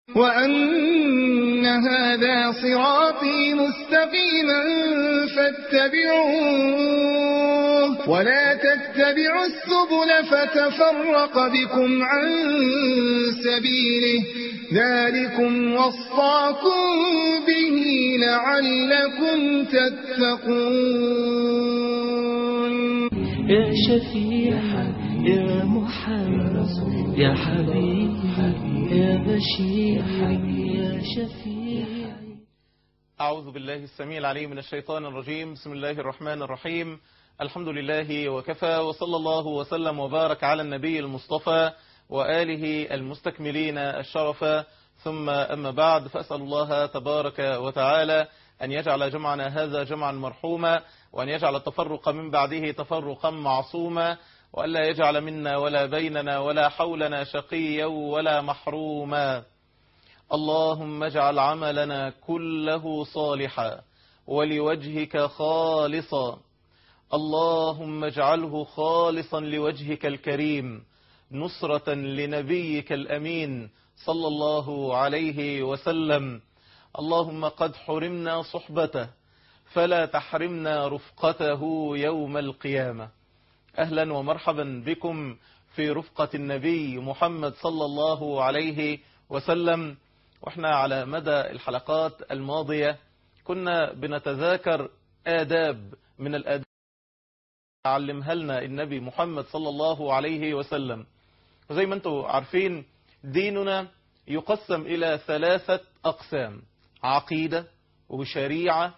وأن هذا صراطي مستقيما فاتبعوه ولا تتبعوا السبل فتفرق بكم عن سبيله ذلكم وصاكم به لعلكم تتقون يا شفيع يا محمد يا حبيبي يا بشير يا شفيع أعوذ بالله السميع العليم من الشيطان الرجيم بسم الله الرحمن الرحيم الحمد لله وكفى وصلى الله وسلم وبارك على النبي المصطفى وآله المستكملين الشرف ثم أما بعد فأسأل الله تبارك وتعالى أن يجعل جمعنا هذا جمعا مرحوما وأن يجعل التفرق من بعده تفرقا معصوما وألا يجعل منا ولا بيننا ولا حولنا شقيا ولا محروما اللهم اجعل عملنا كله صالحا ولوجهك خالصا اللهم اجعله خالصا لوجهك الكريم نصرة لنبيك الأمين صلى الله عليه وسلم اللهم قد حرمنا صحبته فلا تحرمنا رفقته يوم القيامة أهلا ومرحبا بكم في رفقة النبي محمد صلى الله عليه وسلم واحنا على مدى الحلقات الماضية كنا بنتذاكر آداب من الآداب علمها لنا النبي محمد صلى الله عليه وسلم وزي ما انتم عارفين ديننا يقسم إلى ثلاثة أقسام عقيدة وشريعة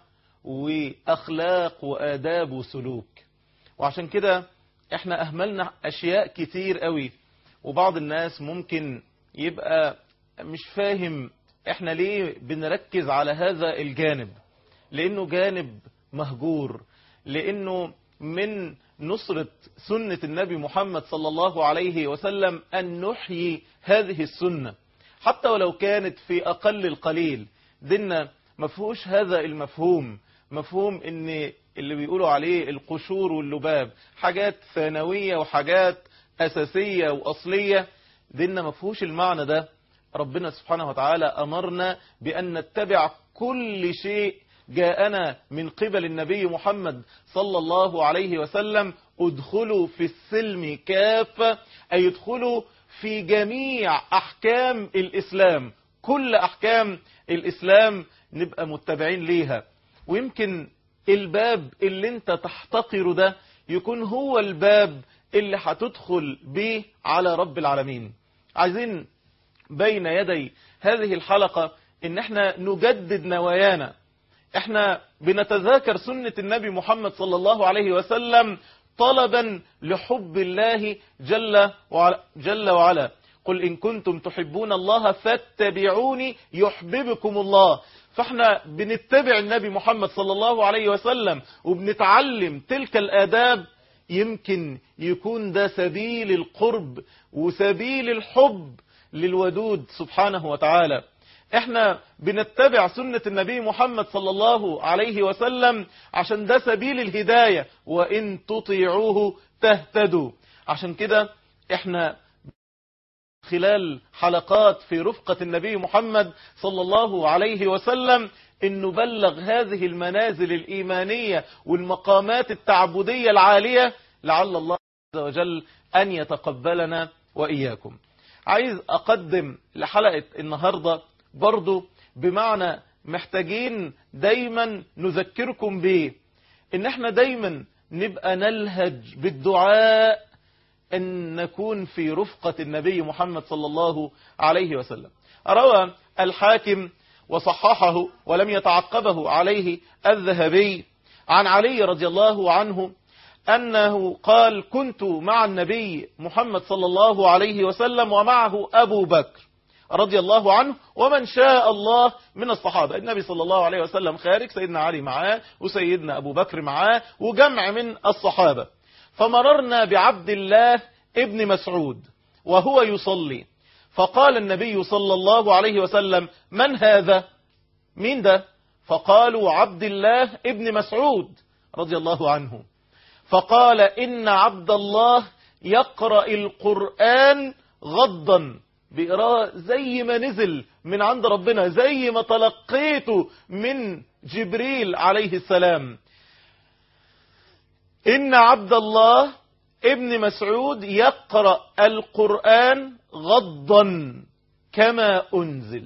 وأخلاق وآداب وسلوك وعشان كده احنا أهملنا أشياء كتير قوي وبعض الناس ممكن يبقى مش فاهم احنا ليه بنركز على هذا الجانب لأنه جانب مهجور لأنه من نصرة سنة النبي محمد صلى الله عليه وسلم أن نحيي هذه السنة حتى ولو كانت في أقل القليل ديننا مفهوش هذا المفهوم مفهوم ان اللي بيقولوا عليه القشور واللباب حاجات ثانوية وحاجات أساسية وأصلية ديننا مفهوش المعنى ده ربنا سبحانه وتعالى أمرنا بأن نتبع كل شيء جاءنا من قبل النبي محمد صلى الله عليه وسلم ادخلوا في السلم كافة أي ادخلوا في جميع أحكام الإسلام كل أحكام الإسلام نبقى متبعين ليها ويمكن الباب اللي انت تحتقره ده يكون هو الباب اللي هتدخل به على رب العالمين عايزين بين يدي هذه الحلقة ان احنا نجدد نوايانا احنا بنتذاكر سنة النبي محمد صلى الله عليه وسلم طلبا لحب الله جل وعلا, جل وعلا قل إن كنتم تحبون الله فاتبعوني يحببكم الله فاحنا بنتبع النبي محمد صلى الله عليه وسلم وبنتعلم تلك الآداب يمكن يكون ده سبيل القرب وسبيل الحب للودود سبحانه وتعالى احنا بنتبع سنة النبي محمد صلى الله عليه وسلم عشان ده سبيل الهداية وإن تطيعوه تهتدوا عشان كده احنا خلال حلقات في رفقة النبي محمد صلى الله عليه وسلم ان نبلغ هذه المنازل الإيمانية والمقامات التعبدية العالية لعل الله عز وجل أن يتقبلنا وإياكم عايز أقدم لحلقة النهاردة برضو بمعنى محتاجين دايما نذكركم به ان احنا دايما نبقى نلهج بالدعاء أن نكون في رفقة النبي محمد صلى الله عليه وسلم روى الحاكم وصححه ولم يتعقبه عليه الذهبي عن علي رضي الله عنه أنه قال كنت مع النبي محمد صلى الله عليه وسلم ومعه أبو بكر رضي الله عنه ومن شاء الله من الصحابة النبي صلى الله عليه وسلم خارج سيدنا علي معاه وسيدنا أبو بكر معاه وجمع من الصحابة فمررنا بعبد الله ابن مسعود وهو يصلي فقال النبي صلى الله عليه وسلم من هذا مين ده فقالوا عبد الله ابن مسعود رضي الله عنه فقال إن عبد الله يقرأ القرآن غضا بإقراء زي ما نزل من عند ربنا زي ما تلقيته من جبريل عليه السلام إن عبد الله ابن مسعود يقرأ القرآن غضا كما أنزل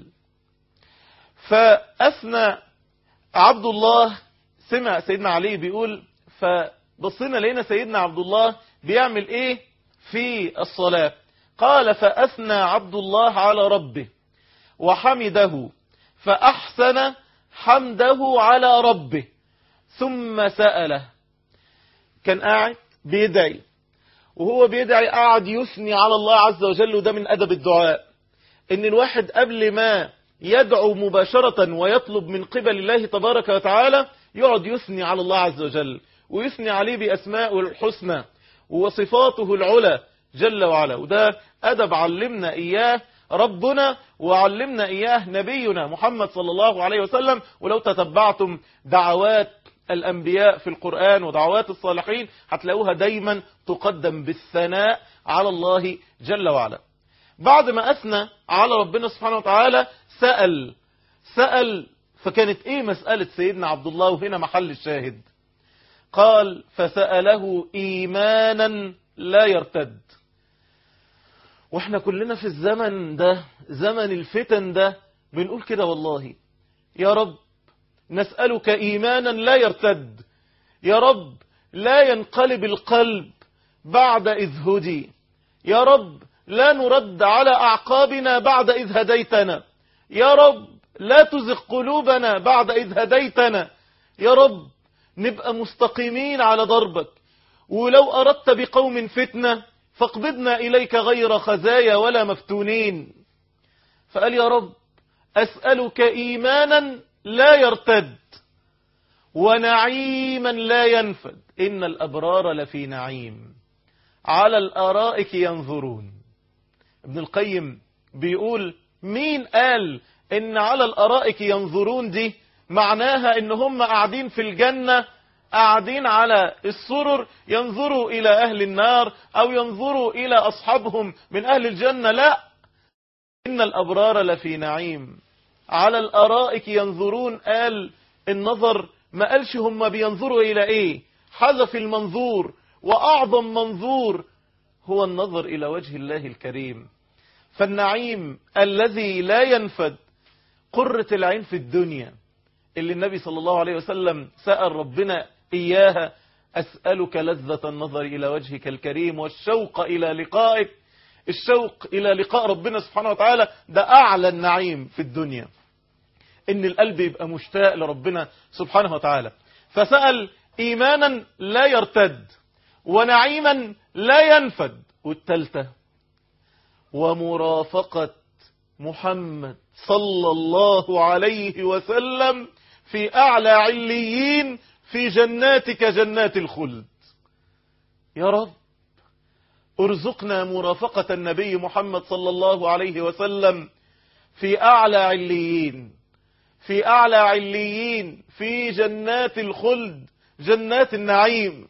فأثنى عبد الله سمع سيدنا علي بيقول فبصينا لقينا سيدنا عبد الله بيعمل ايه في الصلاة قال فأثنى عبد الله على ربه وحمده فأحسن حمده على ربه ثم سأله كان قاعد بيدعي وهو بيدعي قاعد يثني على الله عز وجل وده من أدب الدعاء ان الواحد قبل ما يدعو مباشرة ويطلب من قبل الله تبارك وتعالى يقعد يثني على الله عز وجل ويثني عليه بأسماء الحسنى وصفاته العلى جل وعلا وده أدب علمنا إياه ربنا وعلمنا إياه نبينا محمد صلى الله عليه وسلم ولو تتبعتم دعوات الأنبياء في القرآن ودعوات الصالحين هتلاقوها دايما تقدم بالثناء على الله جل وعلا بعد ما أثنى على ربنا سبحانه وتعالى سأل سأل فكانت ايه مسألة سيدنا عبد الله وهنا محل الشاهد قال فسأله إيمانا لا يرتد واحنا كلنا في الزمن ده زمن الفتن ده بنقول كده والله يا رب نسألك إيمانا لا يرتد يا رب لا ينقلب القلب بعد إذ هدي يا رب لا نرد على أعقابنا بعد إذ هديتنا يا رب لا تزغ قلوبنا بعد إذ هديتنا يا رب نبقى مستقيمين على ضربك ولو أردت بقوم فتنة فاقبضنا إليك غير خزايا ولا مفتونين فقال يا رب أسألك إيمانا لا يرتد ونعيما لا ينفد إن الأبرار لفي نعيم على الأرائك ينظرون ابن القيم بيقول مين قال ان على الارائك ينظرون دي معناها ان هم قاعدين في الجنة قاعدين على السرر ينظروا الى اهل النار او ينظروا الى اصحابهم من اهل الجنة لا ان الابرار لفي نعيم على الارائك ينظرون قال النظر ما قالش هم بينظروا الى ايه حذف المنظور واعظم منظور هو النظر الى وجه الله الكريم فالنعيم الذي لا ينفد قرة العين في الدنيا اللي النبي صلى الله عليه وسلم سأل ربنا إياها أسألك لذة النظر إلى وجهك الكريم والشوق إلى لقائك الشوق إلى لقاء ربنا سبحانه وتعالى ده أعلى النعيم في الدنيا إن القلب يبقى مشتاق لربنا سبحانه وتعالى فسأل إيمانا لا يرتد ونعيما لا ينفد والتالتة ومرافقة محمد صلى الله عليه وسلم في أعلى عليين في جناتك جنات الخلد يا رب ارزقنا مرافقة النبي محمد صلى الله عليه وسلم في أعلى عليين في أعلى عليين في جنات الخلد جنات النعيم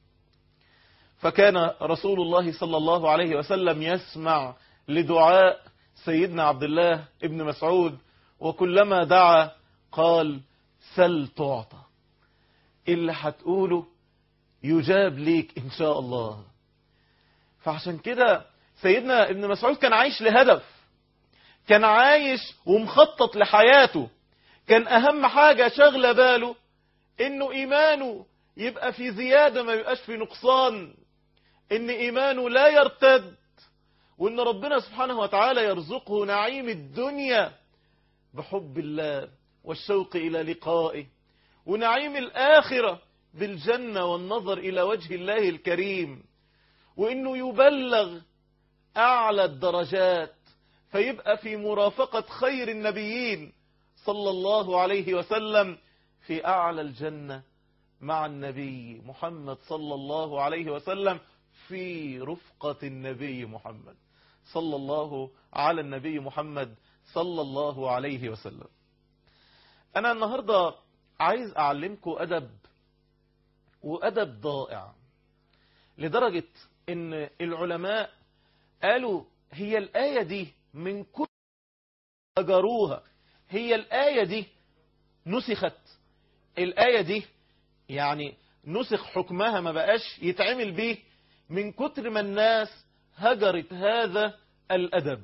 فكان رسول الله صلى الله عليه وسلم يسمع لدعاء سيدنا عبد الله ابن مسعود وكلما دعا قال سل تعطى اللي هتقوله يجاب ليك إن شاء الله فعشان كده سيدنا ابن مسعود كان عايش لهدف كان عايش ومخطط لحياته كان أهم حاجة شغلة باله إنه إيمانه يبقى في زيادة ما يبقاش في نقصان إن إيمانه لا يرتد وإن ربنا سبحانه وتعالى يرزقه نعيم الدنيا بحب الله والشوق إلى لقائه ونعيم الآخرة بالجنة والنظر إلى وجه الله الكريم وإنه يبلغ أعلى الدرجات فيبقى في مرافقة خير النبيين صلى الله عليه وسلم في أعلى الجنة مع النبي محمد صلى الله عليه وسلم في رفقة النبي محمد صلى الله على النبي محمد صلى الله عليه وسلم أنا النهاردة عايز أعلمكم أدب وأدب ضائع لدرجة إن العلماء قالوا هي الآية دي من كل هجروها هي الآية دي نسخت الآية دي يعني نسخ حكمها ما بقاش يتعمل به من كتر ما الناس هجرت هذا الأدب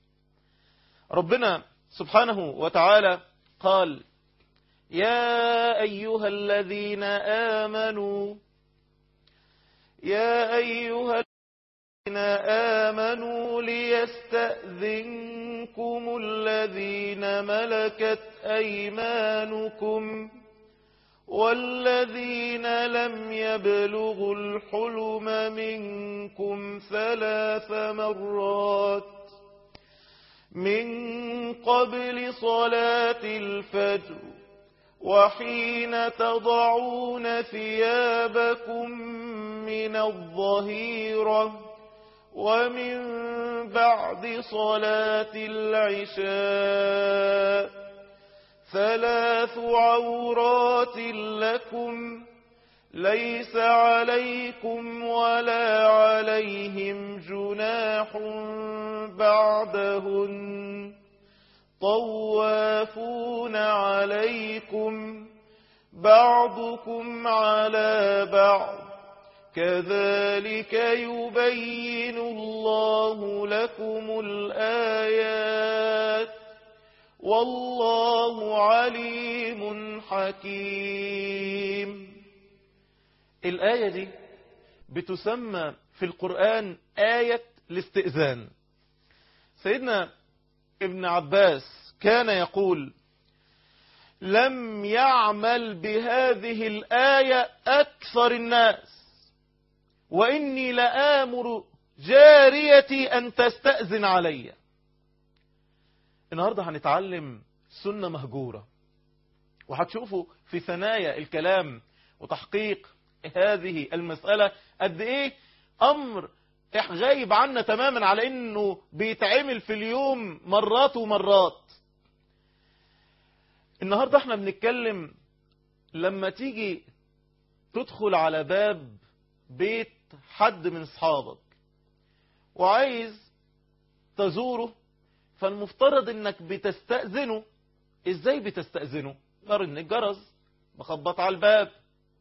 ربنا سبحانه وتعالى قال يا أيها الذين آمنوا يا أيها الذين آمنوا ليستأذنكم الذين ملكت أيمانكم والذين لم يبلغوا الحلم منكم ثلاث مرات من قبل صلاة الفجر وحين تضعون ثيابكم من الظهيرة ومن بعد صلاة العشاء ثلاث عورات لكم ليس عليكم ولا عليهم جناح بعدهن طوافون عليكم بعضكم على بعض كذلك يبين الله لكم الآيات والله عليم حكيم الآية دي بتسمى في القرآن آية الاستئذان سيدنا ابن عباس كان يقول لم يعمل بهذه الآية أكثر الناس وإني لآمر جاريتي أن تستأذن علي النهاردة هنتعلم سنة مهجورة وهتشوفوا في ثنايا الكلام وتحقيق هذه المسألة قد ايه امر غايب عنا تماما على انه بيتعمل في اليوم مرات ومرات النهاردة احنا بنتكلم لما تيجي تدخل على باب بيت حد من اصحابك وعايز تزوره فالمفترض انك بتستأذنه ازاي بتستأذنه برن الجرس بخبط على الباب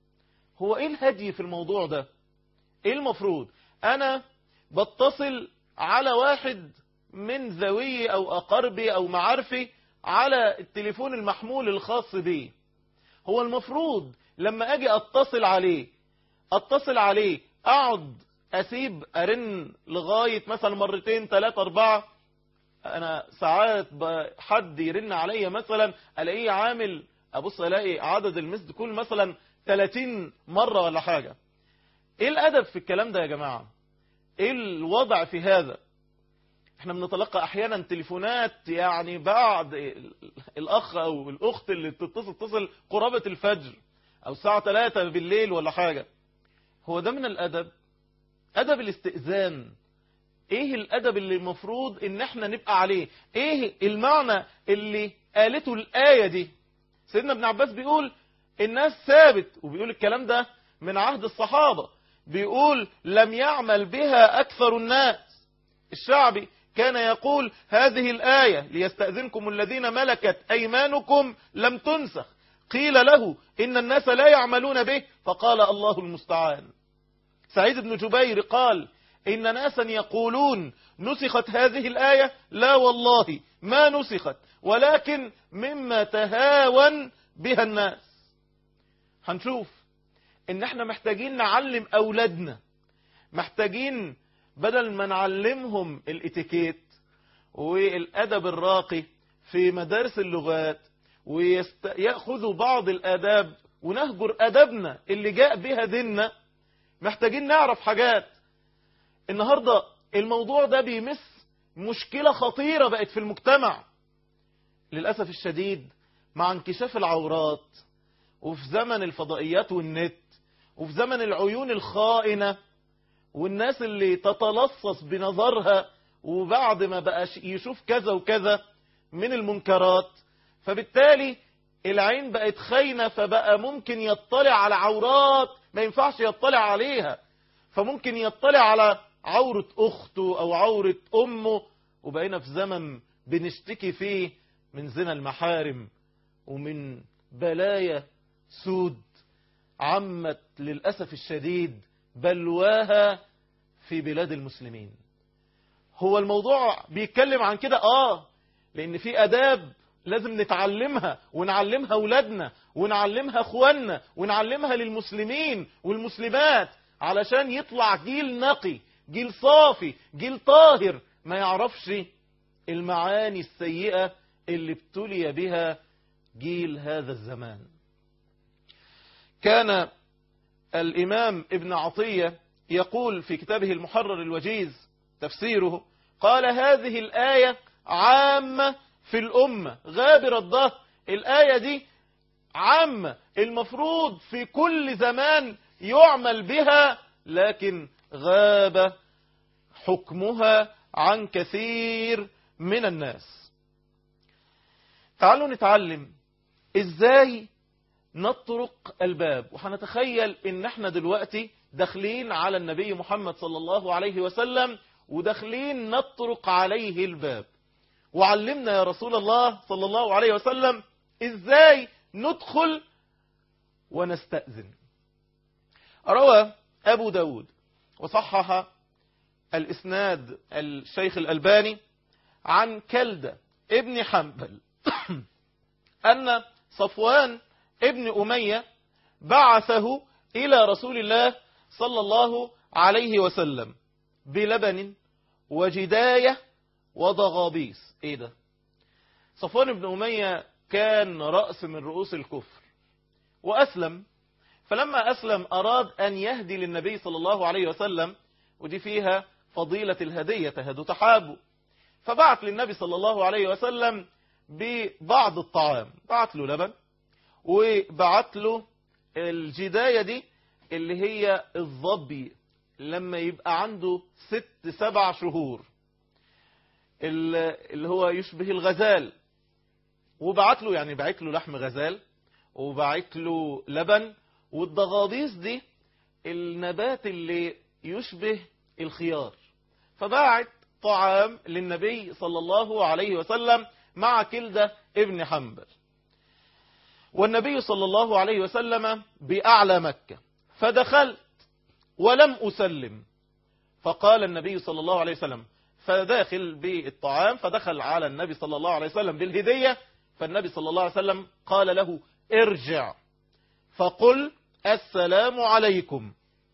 هو ايه الهدي في الموضوع ده ايه المفروض انا بتصل على واحد من ذوي او اقربي او معارفي على التليفون المحمول الخاص بي هو المفروض لما اجي اتصل عليه اتصل عليه اقعد اسيب ارن لغاية مثلا مرتين ثلاثة اربعة انا ساعات حد يرن عليا مثلا الاقيه عامل ابص الاقي عدد المسد كل مثلا 30 مرة ولا حاجة ايه الادب في الكلام ده يا جماعة ايه الوضع في هذا احنا بنتلقى احيانا تليفونات يعني بعد الاخ او الاخت اللي تتصل تصل قرابة الفجر او الساعة 3 بالليل ولا حاجة هو ده من الادب ادب الاستئذان ايه الادب اللي المفروض ان احنا نبقى عليه ايه المعنى اللي قالته الاية دي سيدنا ابن عباس بيقول الناس ثابت وبيقول الكلام ده من عهد الصحابة بيقول لم يعمل بها اكثر الناس الشعبي كان يقول هذه الآية ليستأذنكم الذين ملكت أيمانكم لم تنسخ قيل له إن الناس لا يعملون به فقال الله المستعان سعيد بن جبير قال إن ناسا يقولون نسخت هذه الآية لا والله ما نسخت ولكن مما تهاون بها الناس هنشوف إن احنا محتاجين نعلم أولادنا محتاجين بدل ما نعلمهم الاتيكيت والأدب الراقي في مدارس اللغات ويأخذوا بعض الآداب ونهجر أدبنا اللي جاء بها ديننا محتاجين نعرف حاجات النهاردة الموضوع ده بيمس مشكلة خطيرة بقت في المجتمع للأسف الشديد مع انكشاف العورات وفي زمن الفضائيات والنت وفي زمن العيون الخائنة والناس اللي تتلصص بنظرها وبعد ما بقى يشوف كذا وكذا من المنكرات فبالتالي العين بقت خاينة فبقى ممكن يطلع على عورات ما ينفعش يطلع عليها فممكن يطلع على عورة أخته أو عورة أمه وبقينا في زمن بنشتكي فيه من زنا المحارم ومن بلايا سود عمت للأسف الشديد بلواها في بلاد المسلمين هو الموضوع بيتكلم عن كده آه لأن في أداب لازم نتعلمها ونعلمها أولادنا ونعلمها أخواننا ونعلمها للمسلمين والمسلمات علشان يطلع جيل نقي جيل صافي جيل طاهر ما يعرفش المعاني السيئة اللي ابتلي بها جيل هذا الزمان كان الإمام ابن عطية يقول في كتابه المحرر الوجيز تفسيره قال هذه الآية عامة في الأمة غابر الظهر الآية دي عامة المفروض في كل زمان يعمل بها لكن غاب حكمها عن كثير من الناس تعالوا نتعلم ازاي نطرق الباب وهنتخيل ان احنا دلوقتي داخلين على النبي محمد صلى الله عليه وسلم وداخلين نطرق عليه الباب وعلمنا يا رسول الله صلى الله عليه وسلم ازاي ندخل ونستأذن روى أبو داود وصحح الإسناد الشيخ الألباني عن كلدة ابن حنبل أن صفوان ابن أمية بعثه إلى رسول الله صلى الله عليه وسلم بلبن وجداية وضغابيس ايه ده صفوان بن أمية كان رأس من رؤوس الكفر وأسلم فلما أسلم أراد أن يهدي للنبي صلى الله عليه وسلم ودي فيها فضيلة الهدية تهد تحابه فبعت للنبي صلى الله عليه وسلم ببعض الطعام بعت له لبن وبعت له الجداية دي اللي هي الظبي لما يبقى عنده ست سبع شهور اللي هو يشبه الغزال وبعت له يعني بعت له لحم غزال وبعت له لبن والضغاضيس دي النبات اللي يشبه الخيار فبعت طعام للنبي صلى الله عليه وسلم مع كلدة ابن حنبل والنبي صلى الله عليه وسلم بأعلى مكة فدخلت ولم أسلم فقال النبي صلى الله عليه وسلم فداخل بالطعام فدخل على النبي صلى الله عليه وسلم بالهدية فالنبي صلى الله عليه وسلم قال له ارجع فقل السلام عليكم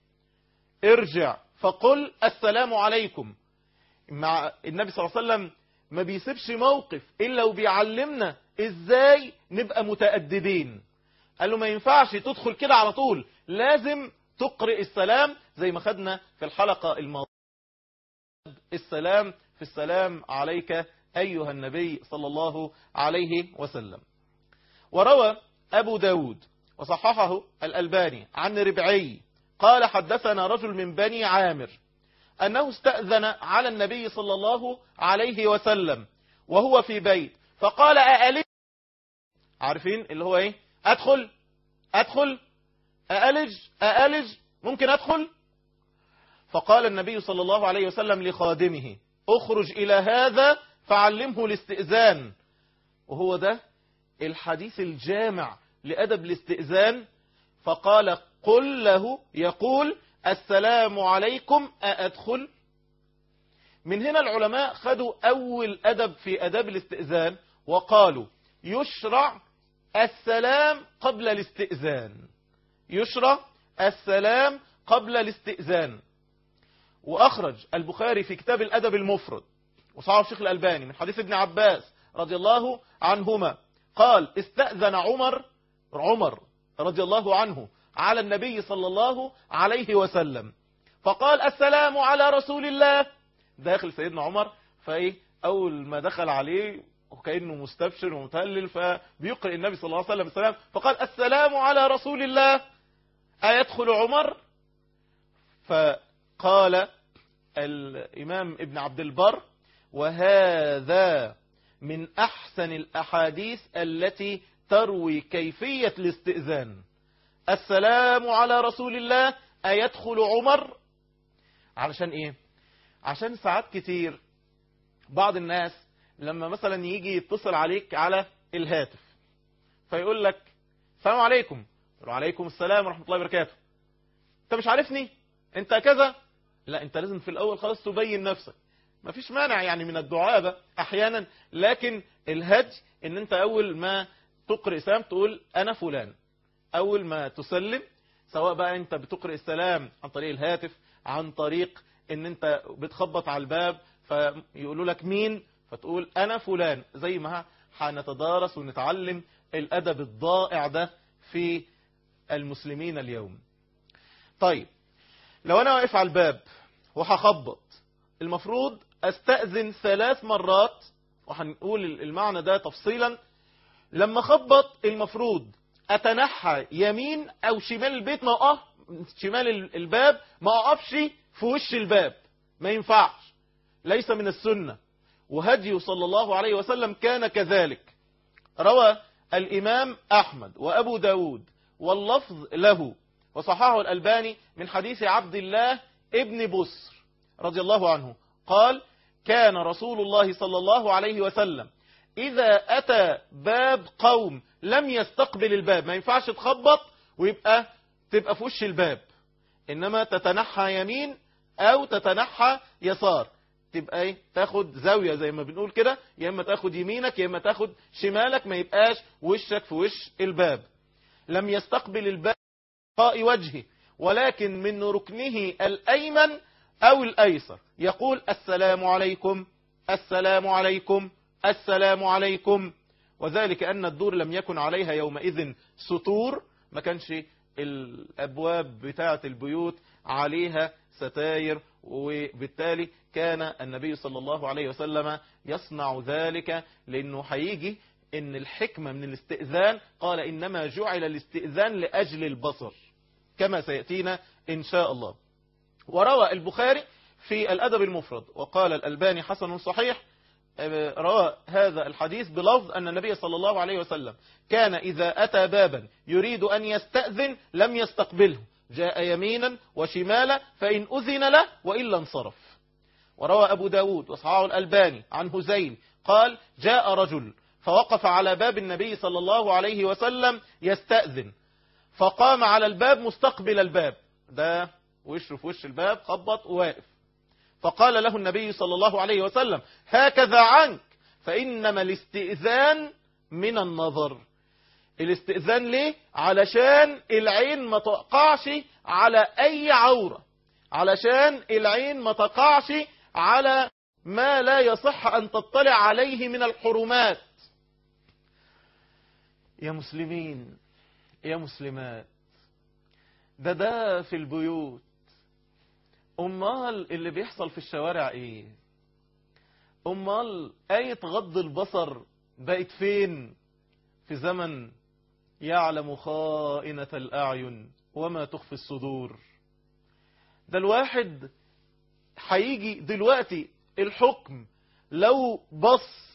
ارجع فقل السلام عليكم مع النبي صلى الله عليه وسلم ما بيسيبش موقف إلا وبيعلمنا إزاي نبقى متأدبين قال له ما ينفعش تدخل كده على طول لازم تقرئ السلام زي ما خدنا في الحلقة الماضية السلام في السلام عليك أيها النبي صلى الله عليه وسلم وروى أبو داود وصححه الألباني عن ربعي قال حدثنا رجل من بني عامر أنه استأذن على النبي صلى الله عليه وسلم وهو في بيت فقال أألج عارفين اللي هو ايه أدخل أدخل أألج أألج ممكن أدخل فقال النبي صلى الله عليه وسلم لخادمه اخرج إلى هذا فعلمه الاستئذان وهو ده الحديث الجامع لأدب الاستئذان فقال قل له يقول السلام عليكم أأدخل من هنا العلماء خدوا أول أدب في أداب الاستئذان وقالوا يشرع السلام قبل الاستئذان يشرع السلام قبل الاستئذان وأخرج البخاري في كتاب الأدب المفرد وصحاب الشيخ الألباني من حديث ابن عباس رضي الله عنهما قال استأذن عمر عمر رضي الله عنه على النبي صلى الله عليه وسلم فقال السلام على رسول الله داخل سيدنا عمر فايه اول ما دخل عليه وكأنه مستبشر ومتهلل فبيقرئ النبي صلى الله عليه وسلم السلام فقال السلام على رسول الله أيدخل عمر فقال الإمام ابن عبد البر وهذا من أحسن الأحاديث التي تروي كيفية الاستئذان السلام على رسول الله أيدخل عمر علشان إيه عشان ساعات كتير بعض الناس لما مثلا يجي يتصل عليك على الهاتف فيقول لك السلام عليكم وعليكم السلام ورحمة الله وبركاته انت مش عارفني انت كذا لا انت لازم في الاول خالص تبين نفسك ما فيش مانع يعني من الدعابة احيانا لكن الهدي ان انت اول ما تقرئ سلام تقول انا فلان اول ما تسلم سواء بقى انت بتقرئ السلام عن طريق الهاتف عن طريق ان انت بتخبط على الباب فيقولوا لك مين فتقول انا فلان زي ما هنتدارس ونتعلم الادب الضائع ده في المسلمين اليوم طيب لو انا واقف على الباب وهخبط المفروض استأذن ثلاث مرات وهنقول المعنى ده تفصيلا لما خبط المفروض اتنحى يمين او شمال البيت ما اقف شمال الباب ما اقفش في وش الباب ما ينفعش ليس من السنة وهدي صلى الله عليه وسلم كان كذلك روى الإمام أحمد وأبو داود واللفظ له وصححه الألباني من حديث عبد الله ابن بسر رضي الله عنه قال كان رسول الله صلى الله عليه وسلم إذا أتى باب قوم لم يستقبل الباب ما ينفعش تخبط ويبقى تبقى في وش الباب إنما تتنحى يمين أو تتنحى يسار تبقى ايه تاخد زاوية زي ما بنقول كده يا اما تاخد يمينك يا اما تاخد شمالك ما يبقاش وشك في وش الباب لم يستقبل الباب قاء وجهه ولكن من ركنه الأيمن أو الأيسر يقول السلام عليكم السلام عليكم السلام عليكم وذلك أن الدور لم يكن عليها يومئذ سطور ما كانش الأبواب بتاعة البيوت عليها ستاير وبالتالي كان النبي صلى الله عليه وسلم يصنع ذلك لأنه هيجي إن الحكمة من الاستئذان قال إنما جعل الاستئذان لأجل البصر كما سيأتينا إن شاء الله وروى البخاري في الأدب المفرد وقال الألباني حسن صحيح روى هذا الحديث بلفظ أن النبي صلى الله عليه وسلم كان إذا أتى بابا يريد أن يستأذن لم يستقبله جاء يمينا وشمالا فإن أذن له وإلا انصرف وروى أبو داود وصحاه الألباني عن هزيل قال جاء رجل فوقف على باب النبي صلى الله عليه وسلم يستأذن فقام على الباب مستقبل الباب ده وشه في وش الباب خبط وواقف فقال له النبي صلى الله عليه وسلم هكذا عنك فإنما الاستئذان من النظر الاستئذان ليه علشان العين ما تقعش على أي عورة علشان العين ما تقعش على ما لا يصح أن تطلع عليه من الحرمات يا مسلمين يا مسلمات ده ده في البيوت أمال اللي بيحصل في الشوارع إيه أمال آية غض البصر بقت فين في زمن يعلم خائنة الأعين وما تخفي الصدور ده الواحد هيجي دلوقتي الحكم لو بص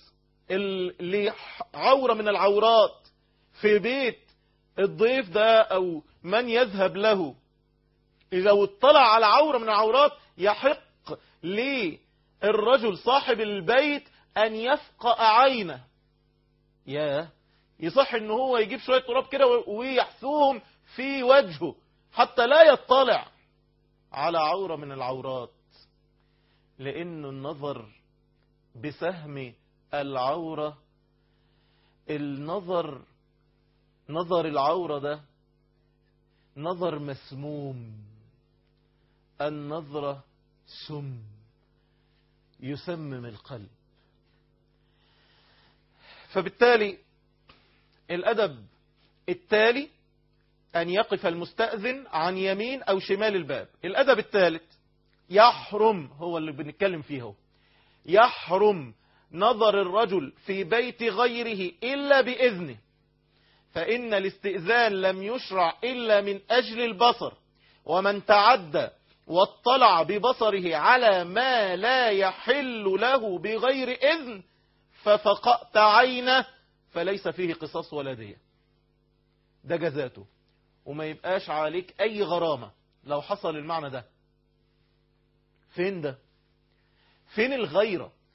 لعورة من العورات في بيت الضيف ده أو من يذهب له إذا اطلع على عورة من العورات يحق للرجل صاحب البيت أن يفقأ عينه ياه يصح ان هو يجيب شوية تراب كده ويحثوهم في وجهه حتى لا يطلع على عورة من العورات لأن النظر بسهم العورة النظر نظر العورة ده نظر مسموم النظرة سم يسمم القلب فبالتالي الأدب التالي أن يقف المستأذن عن يمين أو شمال الباب الأدب الثالث يحرم هو اللي بنتكلم فيه هو يحرم نظر الرجل في بيت غيره إلا بإذنه فإن الاستئذان لم يشرع إلا من أجل البصر ومن تعدى واطلع ببصره على ما لا يحل له بغير إذن ففقأت عينه فليس فيه قصاص ولا دية ده جزاته وما يبقاش عليك أي غرامة لو حصل المعنى ده فين ده فين الغيرة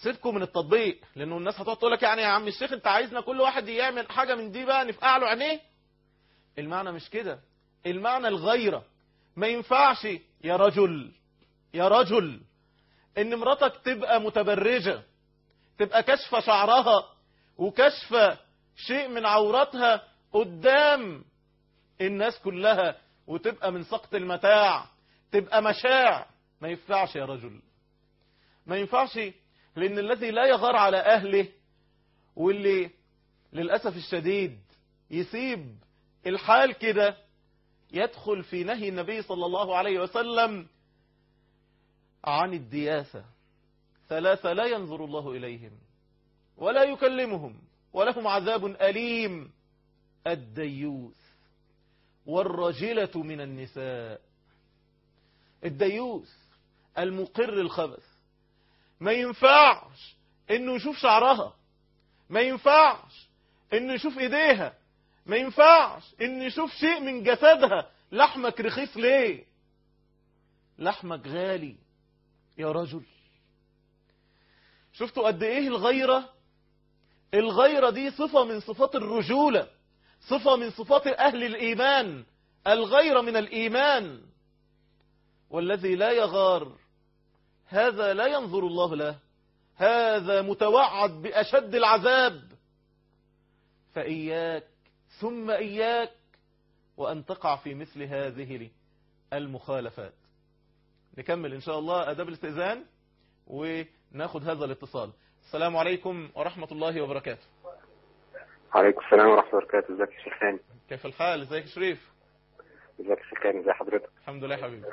سيبكم من التطبيق لانه الناس هتقعد تقول لك يعني يا عم الشيخ انت عايزنا كل واحد يعمل حاجه من دي بقى نفقع له عينيه المعنى مش كده المعنى الغيره ما ينفعش يا رجل يا رجل ان مراتك تبقى متبرجه تبقى كشفه شعرها وكشفه شيء من عوراتها قدام الناس كلها وتبقى من سقط المتاع تبقى مشاع ما ينفعش يا رجل ما ينفعش لأن الذي لا يغار على أهله واللي للأسف الشديد يسيب الحال كده يدخل في نهي النبي صلى الله عليه وسلم عن الدياثة ثلاثة لا ينظر الله إليهم ولا يكلمهم ولهم عذاب أليم الديوث والرجلة من النساء الديوث المقر الخبث ما ينفعش انه يشوف شعرها ما ينفعش انه يشوف ايديها ما ينفعش انه يشوف شيء من جسدها لحمك رخيص ليه لحمك غالي يا رجل شفتوا قد ايه الغيرة الغيرة دي صفة من صفات الرجولة صفة من صفات أهل الإيمان الغيرة من الإيمان والذي لا يغار هذا لا ينظر الله له هذا متوعد بأشد العذاب فإياك ثم إياك وأن تقع في مثل هذه المخالفات نكمل إن شاء الله أداب الاستئذان وناخد هذا الاتصال السلام عليكم ورحمة الله وبركاته عليكم السلام ورحمة الله وبركاته ازيك يا شيخ هاني كيف الحال ازيك يا شريف ازيك يا شيخ هاني ازي حضرتك الحمد لله يا حبيبي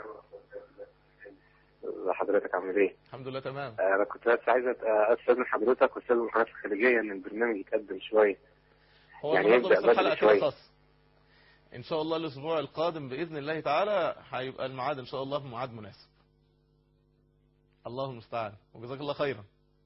ازي حضرتك عامل ايه الحمد لله تمام آه، انا كنت بس عايز أت- آه، استاذن حضرتك واستاذ القناه الخارجيه ان البرنامج يتقدم شويه هو يعني النهارده يبدأ بس الحلقة بدري كده شوية. خاص ان شاء الله الاسبوع القادم باذن الله تعالى هيبقى الميعاد ان شاء الله ميعاد مناسب الله المستعان وجزاك الله خيرا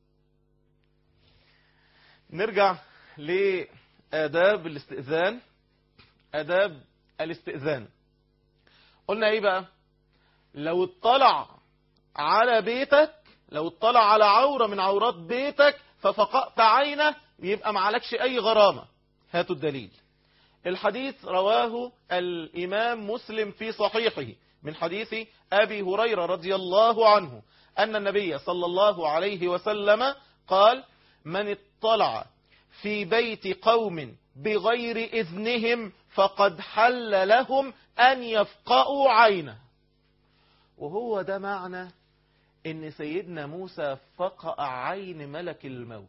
نرجع لآداب الاستئذان آداب الاستئذان قلنا ايه بقى لو اطلع على بيتك لو اطلع على عورة من عورات بيتك ففقأت عينه يبقى معلكش اي غرامة هاتوا الدليل الحديث رواه الإمام مسلم في صحيحه من حديث أبي هريرة رضي الله عنه أن النبي صلى الله عليه وسلم قال من اطلع في بيت قوم بغير إذنهم فقد حل لهم أن يفقأوا عينه وهو ده معنى ان سيدنا موسى فقأ عين ملك الموت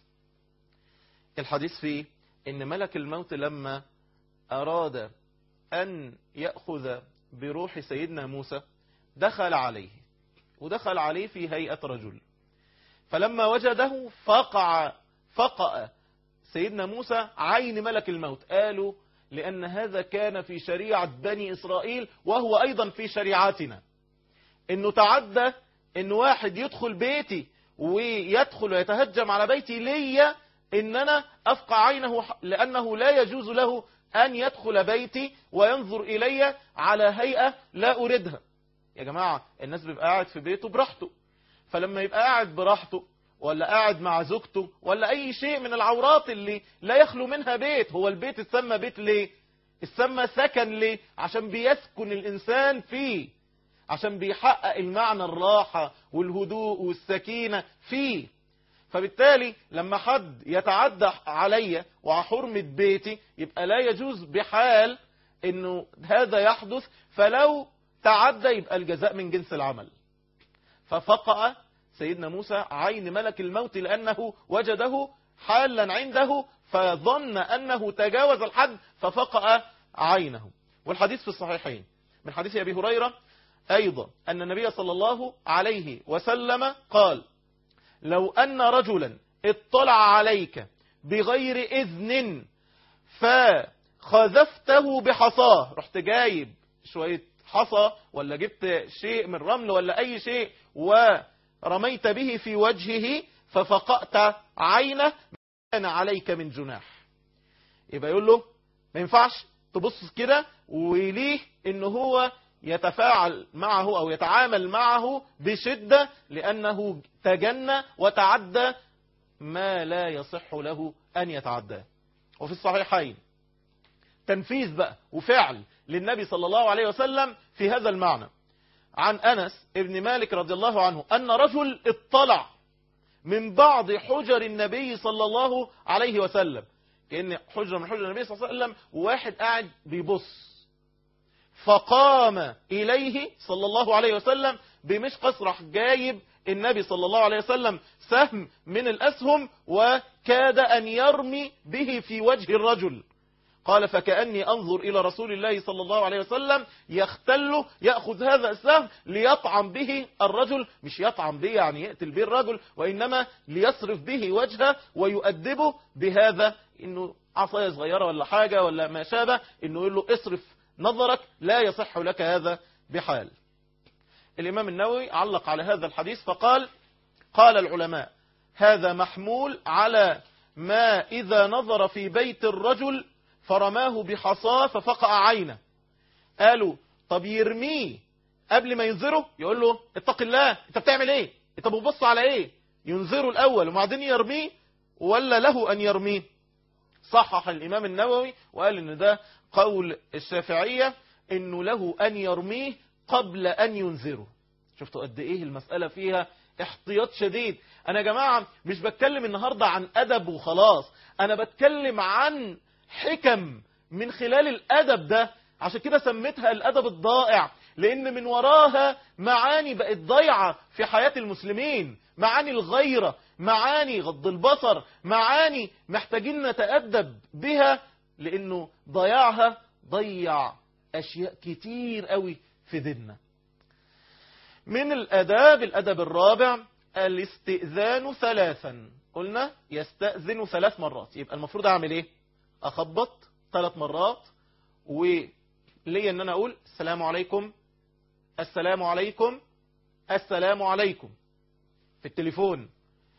الحديث فيه ان ملك الموت لما اراد ان يأخذ بروح سيدنا موسى دخل عليه ودخل عليه في هيئة رجل فلما وجده فقع فقأ سيدنا موسى عين ملك الموت قالوا لأن هذا كان في شريعة بني إسرائيل وهو أيضا في شريعتنا انه تعدى ان واحد يدخل بيتي ويدخل ويتهجم على بيتي ليا ان انا افقع عينه لانه لا يجوز له ان يدخل بيتي وينظر الي على هيئة لا اريدها يا جماعة الناس بيبقى قاعد في بيته براحته فلما يبقى قاعد براحته ولا قاعد مع زوجته ولا اي شيء من العورات اللي لا يخلو منها بيت هو البيت اتسمى بيت ليه اتسمى سكن ليه عشان بيسكن الانسان فيه عشان بيحقق المعنى الراحة والهدوء والسكينة فيه فبالتالي لما حد يتعدى عليا وحرمة بيتي يبقى لا يجوز بحال انه هذا يحدث فلو تعدى يبقى الجزاء من جنس العمل ففقأ سيدنا موسى عين ملك الموت لأنه وجده حالا عنده فظن أنه تجاوز الحد ففقأ عينه والحديث في الصحيحين من حديث أبي هريرة أيضا أن النبي صلى الله عليه وسلم قال لو أن رجلا اطلع عليك بغير إذن فخذفته بحصاه رحت جايب شوية حصى ولا جبت شيء من رمل ولا أي شيء ورميت به في وجهه ففقأت عينه كان عليك من جناح يبقى يقول له ما ينفعش تبص كده وليه ان هو يتفاعل معه أو يتعامل معه بشدة لأنه تجنى وتعدى ما لا يصح له أن يتعداه وفي الصحيحين تنفيذ بقى وفعل للنبي صلى الله عليه وسلم في هذا المعنى عن أنس ابن مالك رضي الله عنه أن رجل اطلع من بعض حجر النبي صلى الله عليه وسلم كأن حجرة من حجر النبي صلى الله عليه وسلم وواحد قاعد بيبص فقام إليه صلى الله عليه وسلم بمشقص راح جايب النبي صلى الله عليه وسلم سهم من الأسهم وكاد أن يرمي به في وجه الرجل قال فكأني أنظر إلى رسول الله صلى الله عليه وسلم يختل يأخذ هذا السهم ليطعم به الرجل مش يطعم به يعني يقتل به الرجل وإنما ليصرف به وجهه ويؤدبه بهذا إنه عصاية صغيرة ولا حاجة ولا ما شابه إنه يقول له اصرف نظرك لا يصح لك هذا بحال الإمام النووي علق على هذا الحديث فقال قال العلماء هذا محمول على ما إذا نظر في بيت الرجل فرماه بحصاه ففقع عينه قالوا طب يرميه قبل ما ينذره يقول له اتق الله انت بتعمل ايه انت بتبص على ايه ينذره الاول وبعدين يرميه ولا له ان يرميه صحح الامام النووي وقال ان ده قول الشافعية انه له ان يرميه قبل ان ينذره شفتوا قد ايه المسألة فيها احتياط شديد انا يا جماعة مش بتكلم النهاردة عن ادب وخلاص انا بتكلم عن حكم من خلال الادب ده عشان كده سميتها الادب الضائع لان من وراها معاني بقت ضيعة في حياة المسلمين معاني الغيرة معاني غض البصر معاني محتاجين نتأدب بها لانه ضياعها ضيع اشياء كتير قوي في ديننا من الاداب الادب الرابع الاستئذان ثلاثا قلنا يستأذن ثلاث مرات يبقى المفروض اعمل ايه اخبط ثلاث مرات وليا ان انا اقول السلام عليكم السلام عليكم السلام عليكم في التليفون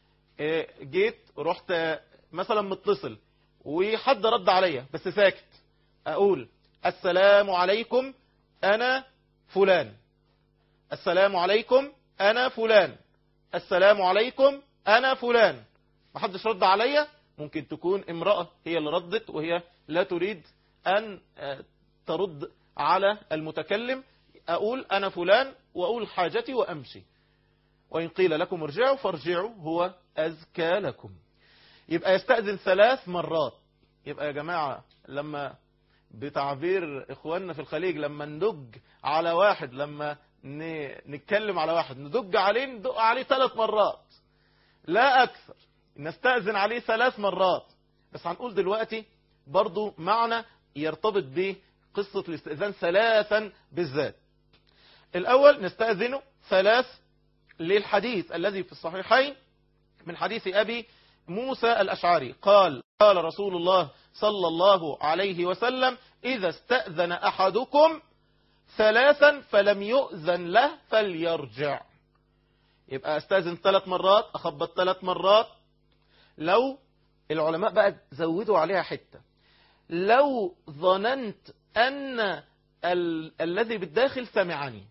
جيت رحت مثلا متصل وحد رد عليا بس ساكت اقول السلام عليكم انا فلان السلام عليكم انا فلان السلام عليكم انا فلان ما حدش رد عليا ممكن تكون امرأة هي اللي ردت وهي لا تريد ان ترد على المتكلم اقول انا فلان واقول حاجتي وامشي وان قيل لكم ارجعوا فارجعوا هو ازكى لكم يبقى يستأذن ثلاث مرات يبقى يا جماعة لما بتعبير اخواننا في الخليج لما ندج على واحد لما نتكلم على واحد ندج عليه ندق عليه ثلاث مرات لا اكثر نستأذن عليه ثلاث مرات بس هنقول دلوقتي برضو معنى يرتبط بقصة الاستئذان ثلاثا بالذات الاول نستأذنه ثلاث للحديث الذي في الصحيحين من حديث ابي موسى الأشعري قال قال رسول الله صلى الله عليه وسلم إذا استأذن أحدكم ثلاثا فلم يؤذن له فليرجع يبقى استأذن ثلاث مرات أخبط ثلاث مرات لو العلماء بقى زودوا عليها حتة لو ظننت أن ال... الذي بالداخل سمعني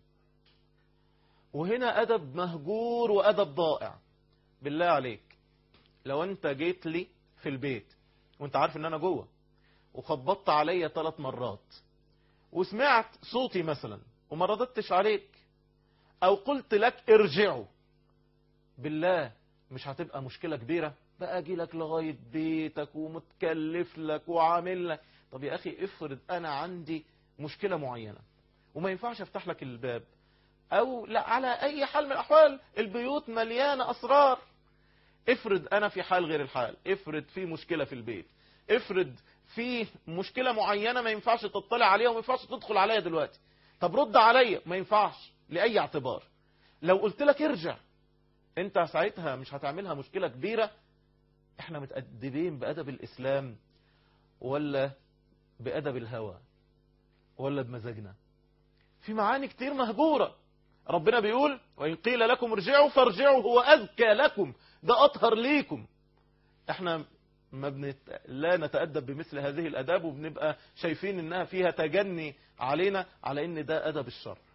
وهنا أدب مهجور وأدب ضائع بالله عليك لو انت جيت لي في البيت وانت عارف ان انا جوه وخبطت عليا ثلاث مرات وسمعت صوتي مثلا وما رددتش عليك او قلت لك ارجعوا بالله مش هتبقى مشكلة كبيرة بقى اجي لك لغاية بيتك ومتكلف لك وعامل لك طب يا اخي افرض انا عندي مشكلة معينة وما ينفعش افتح لك الباب او لا على اي حال من الاحوال البيوت مليانة اسرار افرض انا في حال غير الحال افرض في مشكلة في البيت افرض في مشكلة معينة ما ينفعش تطلع عليها وما ينفعش تدخل عليها دلوقتي طب رد عليا ما ينفعش لأي اعتبار لو قلت لك ارجع انت ساعتها مش هتعملها مشكلة كبيرة احنا متأدبين بأدب الإسلام ولا بأدب الهوى ولا بمزاجنا في معاني كتير مهجورة ربنا بيقول وإن قيل لكم ارجعوا فارجعوا هو أذكى لكم ده أطهر ليكم احنا ما بنت... لا نتأدب بمثل هذه الأداب وبنبقى شايفين انها فيها تجني علينا على ان ده أدب الشر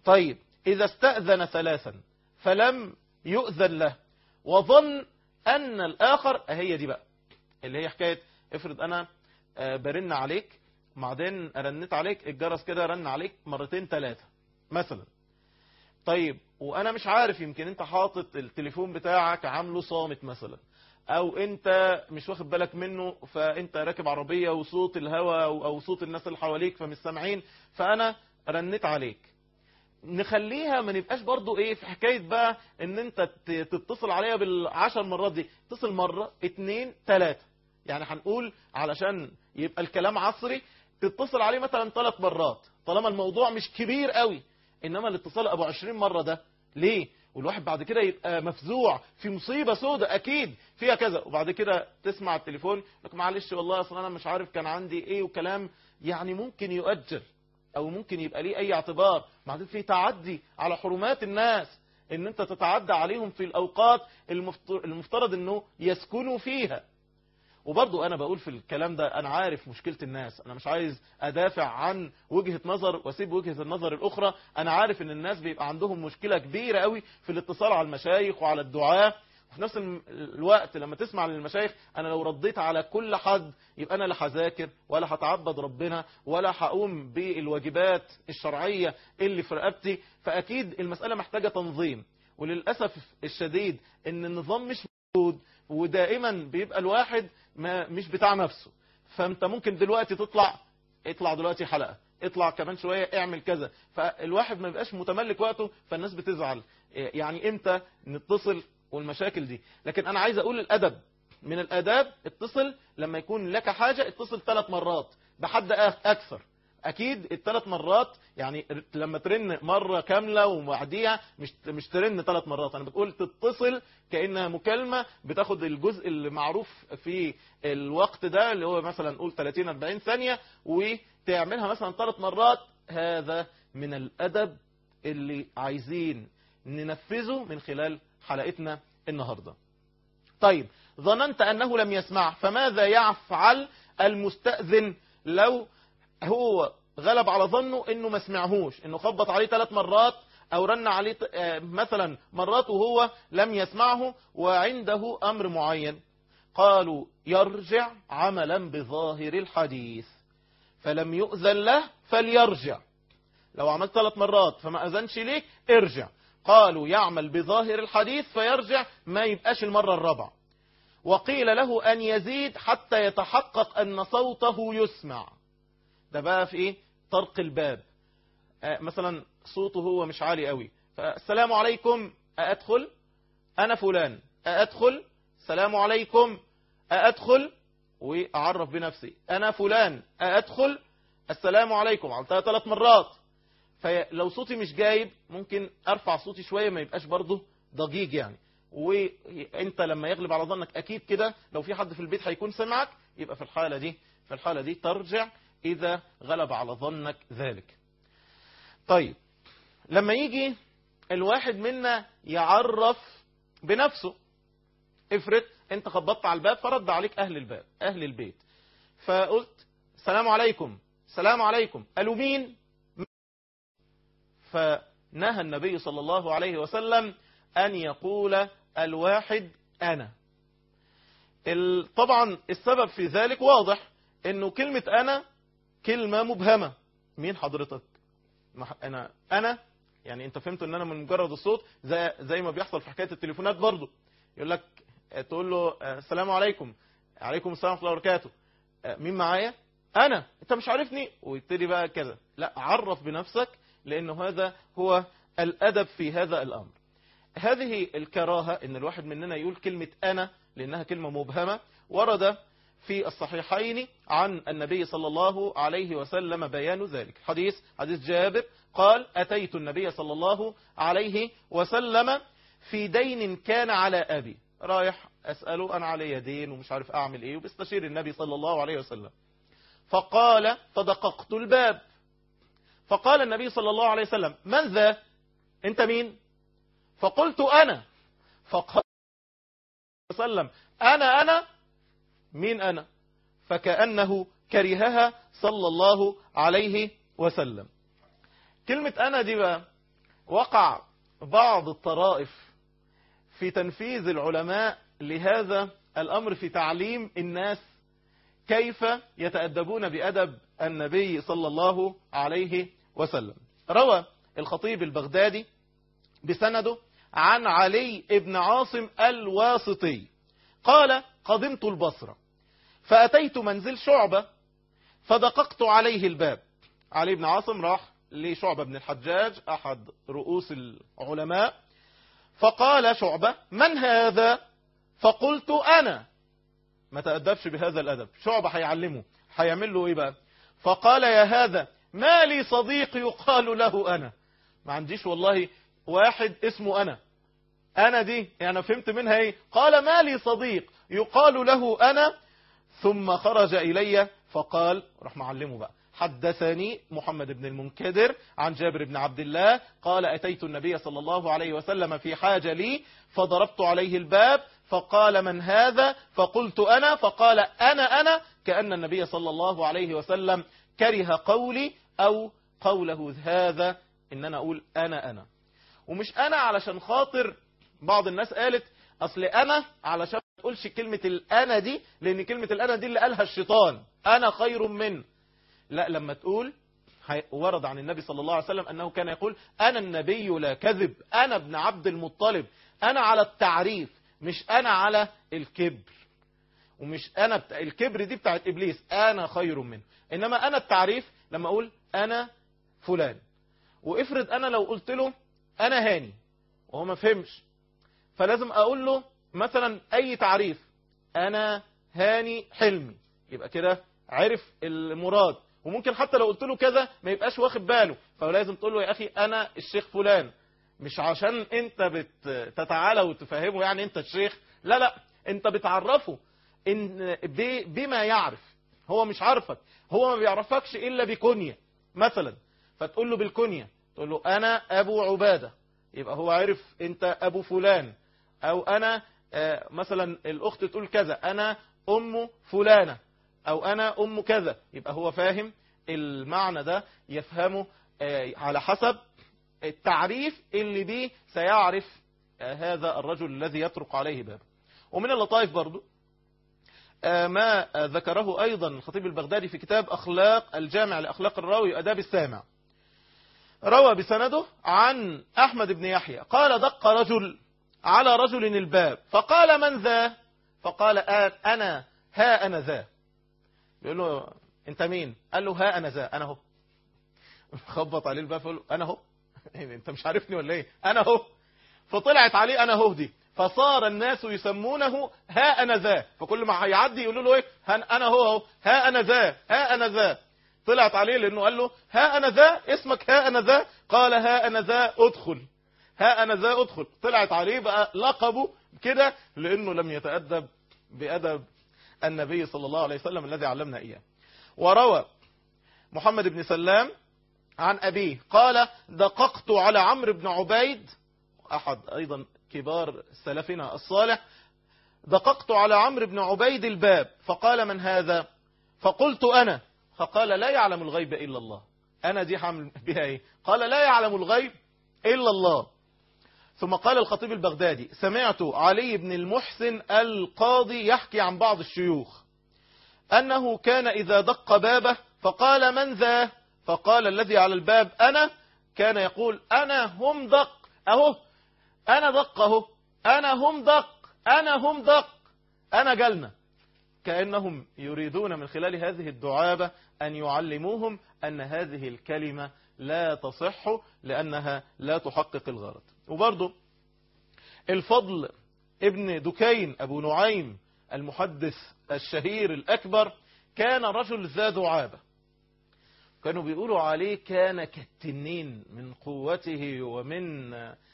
طيب إذا استأذن ثلاثا فلم يؤذن له وظن أن الآخر هي دي بقى اللي هي حكاية افرض أنا آه، برن عليك بعدين رنيت عليك الجرس كده رن عليك مرتين ثلاثة مثلا طيب وانا مش عارف يمكن انت حاطط التليفون بتاعك عامله صامت مثلا او انت مش واخد بالك منه فانت راكب عربية وصوت الهواء او أو صوت الناس اللي حواليك فمش سامعين فانا رنيت عليك نخليها ما نبقاش برضو ايه في حكاية بقى ان انت ت- تتصل عليها بالعشر مرات دي اتصل مرة اتنين تلاتة يعني هنقول علشان يبقى الكلام عصري تتصل عليه مثلا ثلاث مرات طالما الموضوع مش كبير قوي انما الاتصال ابو 20 مرة ده ليه والواحد بعد كده يبقى مفزوع في مصيبة سودة اكيد فيها كذا وبعد كده تسمع التليفون لك معلش والله اصلا انا مش عارف كان عندي ايه وكلام يعني ممكن يؤجل او ممكن يبقى ليه اي اعتبار بعدين في تعدي على حرمات الناس ان انت تتعدى عليهم في الاوقات المفتر- المفترض انه يسكنوا فيها وبرضو انا بقول في الكلام ده انا عارف مشكلة الناس انا مش عايز ادافع عن وجهة نظر واسيب وجهة النظر الاخرى انا عارف ان الناس بيبقى عندهم مشكلة كبيرة قوي في الاتصال على المشايخ وعلى الدعاة وفي نفس الم- الوقت لما تسمع للمشايخ انا لو رديت على كل حد يبقى انا لا هذاكر ولا هتعبد ربنا ولا هقوم بالواجبات الشرعية اللي في رقبتي فاكيد المسألة محتاجة تنظيم وللأسف الشديد ان النظام مش موجود ودائما بيبقى الواحد ما مش بتاع نفسه فانت ممكن دلوقتي تطلع اطلع دلوقتي حلقة اطلع كمان شوية اعمل كذا فالواحد ما بيبقاش متملك وقته فالناس بتزعل يعني امتى نتصل والمشاكل دي لكن انا عايز اقول الادب من الاداب اتصل لما يكون لك حاجة اتصل ثلاث مرات بحد اكثر اكيد الثلاث مرات يعني لما ترن مرة كاملة وبعديها مش مش ترن ثلاث مرات انا بتقول تتصل كانها مكالمة بتاخد الجزء اللي معروف في الوقت ده اللي هو مثلا نقول 30 40 ثانية وتعملها مثلا ثلاث مرات هذا من الادب اللي عايزين ننفذه من خلال حلقتنا النهاردة طيب ظننت انه لم يسمع فماذا يفعل المستأذن لو هو غلب على ظنه انه ما سمعهوش انه خبط عليه ثلاث مرات او رن عليه مثلا مرات وهو لم يسمعه وعنده امر معين قالوا يرجع عملا بظاهر الحديث فلم يؤذن له فليرجع لو عملت ثلاث مرات فما اذنش ليك ارجع قالوا يعمل بظاهر الحديث فيرجع ما يبقاش المرة الرابعة وقيل له أن يزيد حتى يتحقق أن صوته يسمع ده بقى في ايه طرق الباب آه مثلا صوته هو مش عالي قوي فالسلام عليكم أأدخل أنا فلان أأدخل السلام عليكم أأدخل وأعرف بنفسي أنا فلان أأدخل السلام عليكم عملتها ثلاث مرات فلو صوتي مش جايب ممكن أرفع صوتي شوية ما يبقاش برضه ضجيج يعني وانت لما يغلب على ظنك اكيد كده لو في حد في البيت هيكون سمعك يبقى في الحالة دي في الحالة دي ترجع إذا غلب على ظنك ذلك طيب لما يجي الواحد منا يعرف بنفسه افرض انت خبطت على الباب فرد عليك أهل الباب أهل البيت فقلت السلام عليكم السلام عليكم قالوا مين فنهى النبي صلى الله عليه وسلم أن يقول الواحد أنا طبعا السبب في ذلك واضح انه كلمة انا كلمة مبهمة مين حضرتك انا انا يعني انت فهمت ان انا من مجرد الصوت زي, زي ما بيحصل في حكاية التليفونات برضو يقول لك تقول له السلام عليكم عليكم السلام ورحمة الله وبركاته مين معايا انا انت مش عارفني ويبتدي بقى كذا لا عرف بنفسك لانه هذا هو الادب في هذا الامر هذه الكراهة ان الواحد مننا يقول كلمة انا لانها كلمة مبهمة ورد في الصحيحين عن النبي صلى الله عليه وسلم بيان ذلك حديث حديث جابر قال أتيت النبي صلى الله عليه وسلم في دين كان على أبي رايح أسأله أنا علي دين ومش عارف أعمل إيه وبستشير النبي صلى الله عليه وسلم فقال فدققت الباب فقال النبي صلى الله عليه وسلم من ذا أنت مين فقلت أنا فقال وسلم أنا أنا مين أنا فكأنه كرهها صلى الله عليه وسلم كلمة أنا دي بقى وقع بعض الطرائف في تنفيذ العلماء لهذا الأمر في تعليم الناس كيف يتأدبون بأدب النبي صلى الله عليه وسلم روى الخطيب البغدادي بسنده عن علي بن عاصم الواسطي قال قدمت البصرة فأتيت منزل شعبة فدققت عليه الباب علي بن عاصم راح لشعبة بن الحجاج أحد رؤوس العلماء فقال شعبة من هذا فقلت أنا ما تأدبش بهذا الأدب شعبة هيعلمه هيعمل له إيه بقى فقال يا هذا ما لي صديق يقال له أنا ما عنديش والله واحد اسمه أنا أنا دي يعني فهمت منها إيه قال ما لي صديق يقال له أنا ثم خرج إلي فقال راح معلمه بقى حدثني محمد بن المنكدر عن جابر بن عبد الله قال أتيت النبي صلى الله عليه وسلم في حاجة لي فضربت عليه الباب فقال من هذا فقلت أنا فقال أنا أنا كأن النبي صلى الله عليه وسلم كره قولي أو قوله هذا إن أنا أقول أنا أنا ومش أنا علشان خاطر بعض الناس قالت أصل أنا علشان ما تقولش كلمة الأنا دي لأن كلمة الأنا دي اللي قالها الشيطان أنا خير من لا لما تقول ورد عن النبي صلى الله عليه وسلم أنه كان يقول أنا النبي لا كذب أنا ابن عبد المطلب أنا على التعريف مش أنا على الكبر ومش أنا بتا... الكبر دي بتاعت إبليس أنا خير منه إنما أنا التعريف لما أقول أنا فلان وافرض أنا لو قلت له أنا هاني وهو ما فهمش فلازم أقول له مثلا أي تعريف أنا هاني حلمي يبقى كده عرف المراد وممكن حتى لو قلت له كذا ما يبقاش واخد باله فلازم تقول له يا أخي أنا الشيخ فلان مش عشان انت بتتعالى وتفهمه يعني انت الشيخ لا لا انت بتعرفه ان بما يعرف هو مش عارفك هو ما بيعرفكش الا بكنية مثلا فتقول له بالكنية تقول له انا ابو عبادة يبقى هو عرف انت ابو فلان او انا مثلا الاخت تقول كذا انا ام فلانة او انا ام كذا يبقى هو فاهم المعنى ده يفهمه على حسب التعريف اللي بيه سيعرف هذا الرجل الذي يطرق عليه بابه ومن اللطائف برضو ما ذكره أيضا الخطيب البغدادي في كتاب أخلاق الجامع لأخلاق الراوي وأداب السامع روى بسنده عن أحمد بن يحيى قال دق رجل على رجل الباب فقال من ذا فقال أنا ها أنا ذا يقول له أنت مين قال له ها أنا ذا أنا هو خبط عليه الباب فقال له أنا هو انت مش عارفني ولا ايه انا هو فطلعت عليه انا هو دي فصار الناس يسمونه ها انا ذا فكل ما هيعدي يقولوا له ايه انا هو اهو ها انا ذا ها انا ذا طلعت عليه لانه قال له ها انا ذا اسمك ها انا ذا قال ها انا ذا ادخل ها انا ذا ادخل طلعت عليه بقى لقبه كده لانه لم يتادب بادب النبي صلى الله عليه وسلم الذي علمنا اياه وروى محمد بن سلام عن أبيه قال دققت على عمرو بن عبيد أحد أيضا كبار سلفنا الصالح دققت على عمرو بن عبيد الباب فقال من هذا فقلت أنا فقال لا يعلم الغيب إلا الله أنا دي حامل بها إيه قال لا يعلم الغيب إلا الله ثم قال الخطيب البغدادي سمعت علي بن المحسن القاضي يحكي عن بعض الشيوخ أنه كان إذا دق بابه فقال من ذا فقال الذي على الباب أنا كان يقول أنا هم دق أهو أنا دق أهو أنا هم دق أنا هم دق أنا جلنا كأنهم يريدون من خلال هذه الدعابة أن يعلموهم أن هذه الكلمة لا تصح لأنها لا تحقق الغرض وبرضه الفضل ابن دكين أبو نعيم المحدث الشهير الأكبر كان رجل ذا دعابة كانوا بيقولوا عليه كان كالتنين من قوته ومن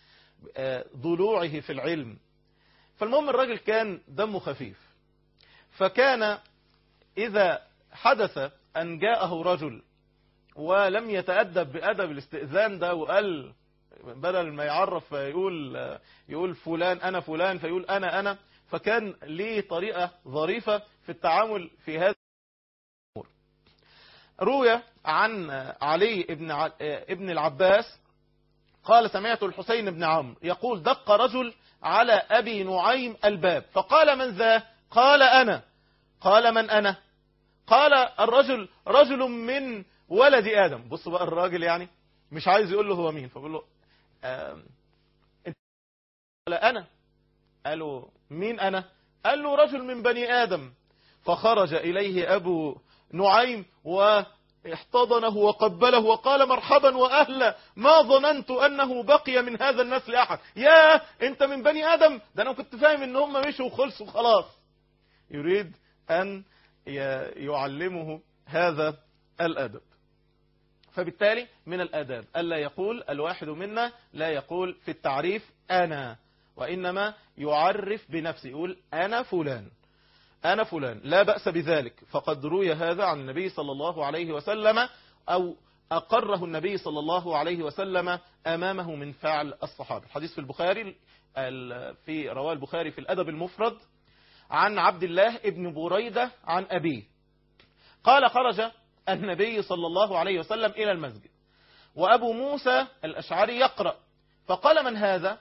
ضلوعه في العلم فالمهم الراجل كان دمه خفيف فكان إذا حدث أن جاءه رجل ولم يتأدب بأدب الاستئذان ده وقال بدل ما يعرف يقول يقول فلان أنا فلان فيقول أنا أنا فكان ليه طريقة ظريفة في التعامل في هذا الأمور روي عن علي ابن ابن العباس قال سمعت الحسين بن عمرو يقول دق رجل على أبي نعيم الباب فقال من ذا قال أنا قال من أنا قال الرجل رجل من ولد آدم بص بقى الراجل يعني مش عايز يقول له هو مين فبقول له آم، انت قال أنا قالوا مين أنا قال له رجل من بني آدم فخرج إليه أبو نعيم واحتضنه وقبله وقال مرحبا وأهلا ما ظننت أنه بقي من هذا النسل أحد يا أنت من بني آدم ده أنا كنت فاهم أن هم مشوا وخلصوا خلاص يريد أن ي- يعلمه هذا الأدب فبالتالي من الآداب ألا يقول الواحد منا لا يقول في التعريف أنا وإنما يعرف بنفسه يقول أنا فلان أنا فلان لا بأس بذلك فقد روي هذا عن النبي صلى الله عليه وسلم أو أقره النبي صلى الله عليه وسلم أمامه من فعل الصحابة الحديث في البخاري ال- في رواه البخاري في الأدب المفرد عن عبد الله ابن بريدة عن أبيه قال خرج النبي صلى الله عليه وسلم إلى المسجد وأبو موسى الأشعري يقرأ فقال من هذا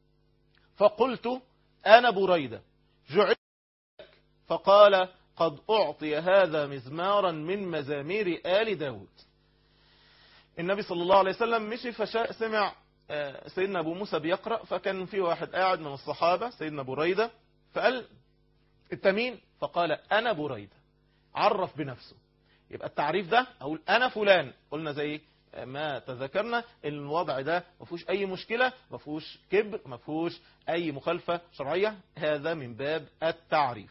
فقلت أنا بريدة جعلت لك فقال قد أعطي هذا مزمارا من مزامير آل داود النبي صلى الله عليه وسلم مشي فشاء سمع آه، سيدنا أبو موسى بيقرأ فكان في واحد قاعد من الصحابة سيدنا بريدة فقال انت مين فقال أنا بريدة عرف بنفسه يبقى التعريف ده أقول أنا فلان قلنا زي ما تذكرنا ان الوضع ده ما فيهوش أي مشكلة ما فيهوش كبر ما فيهوش أي مخالفة شرعية هذا من باب التعريف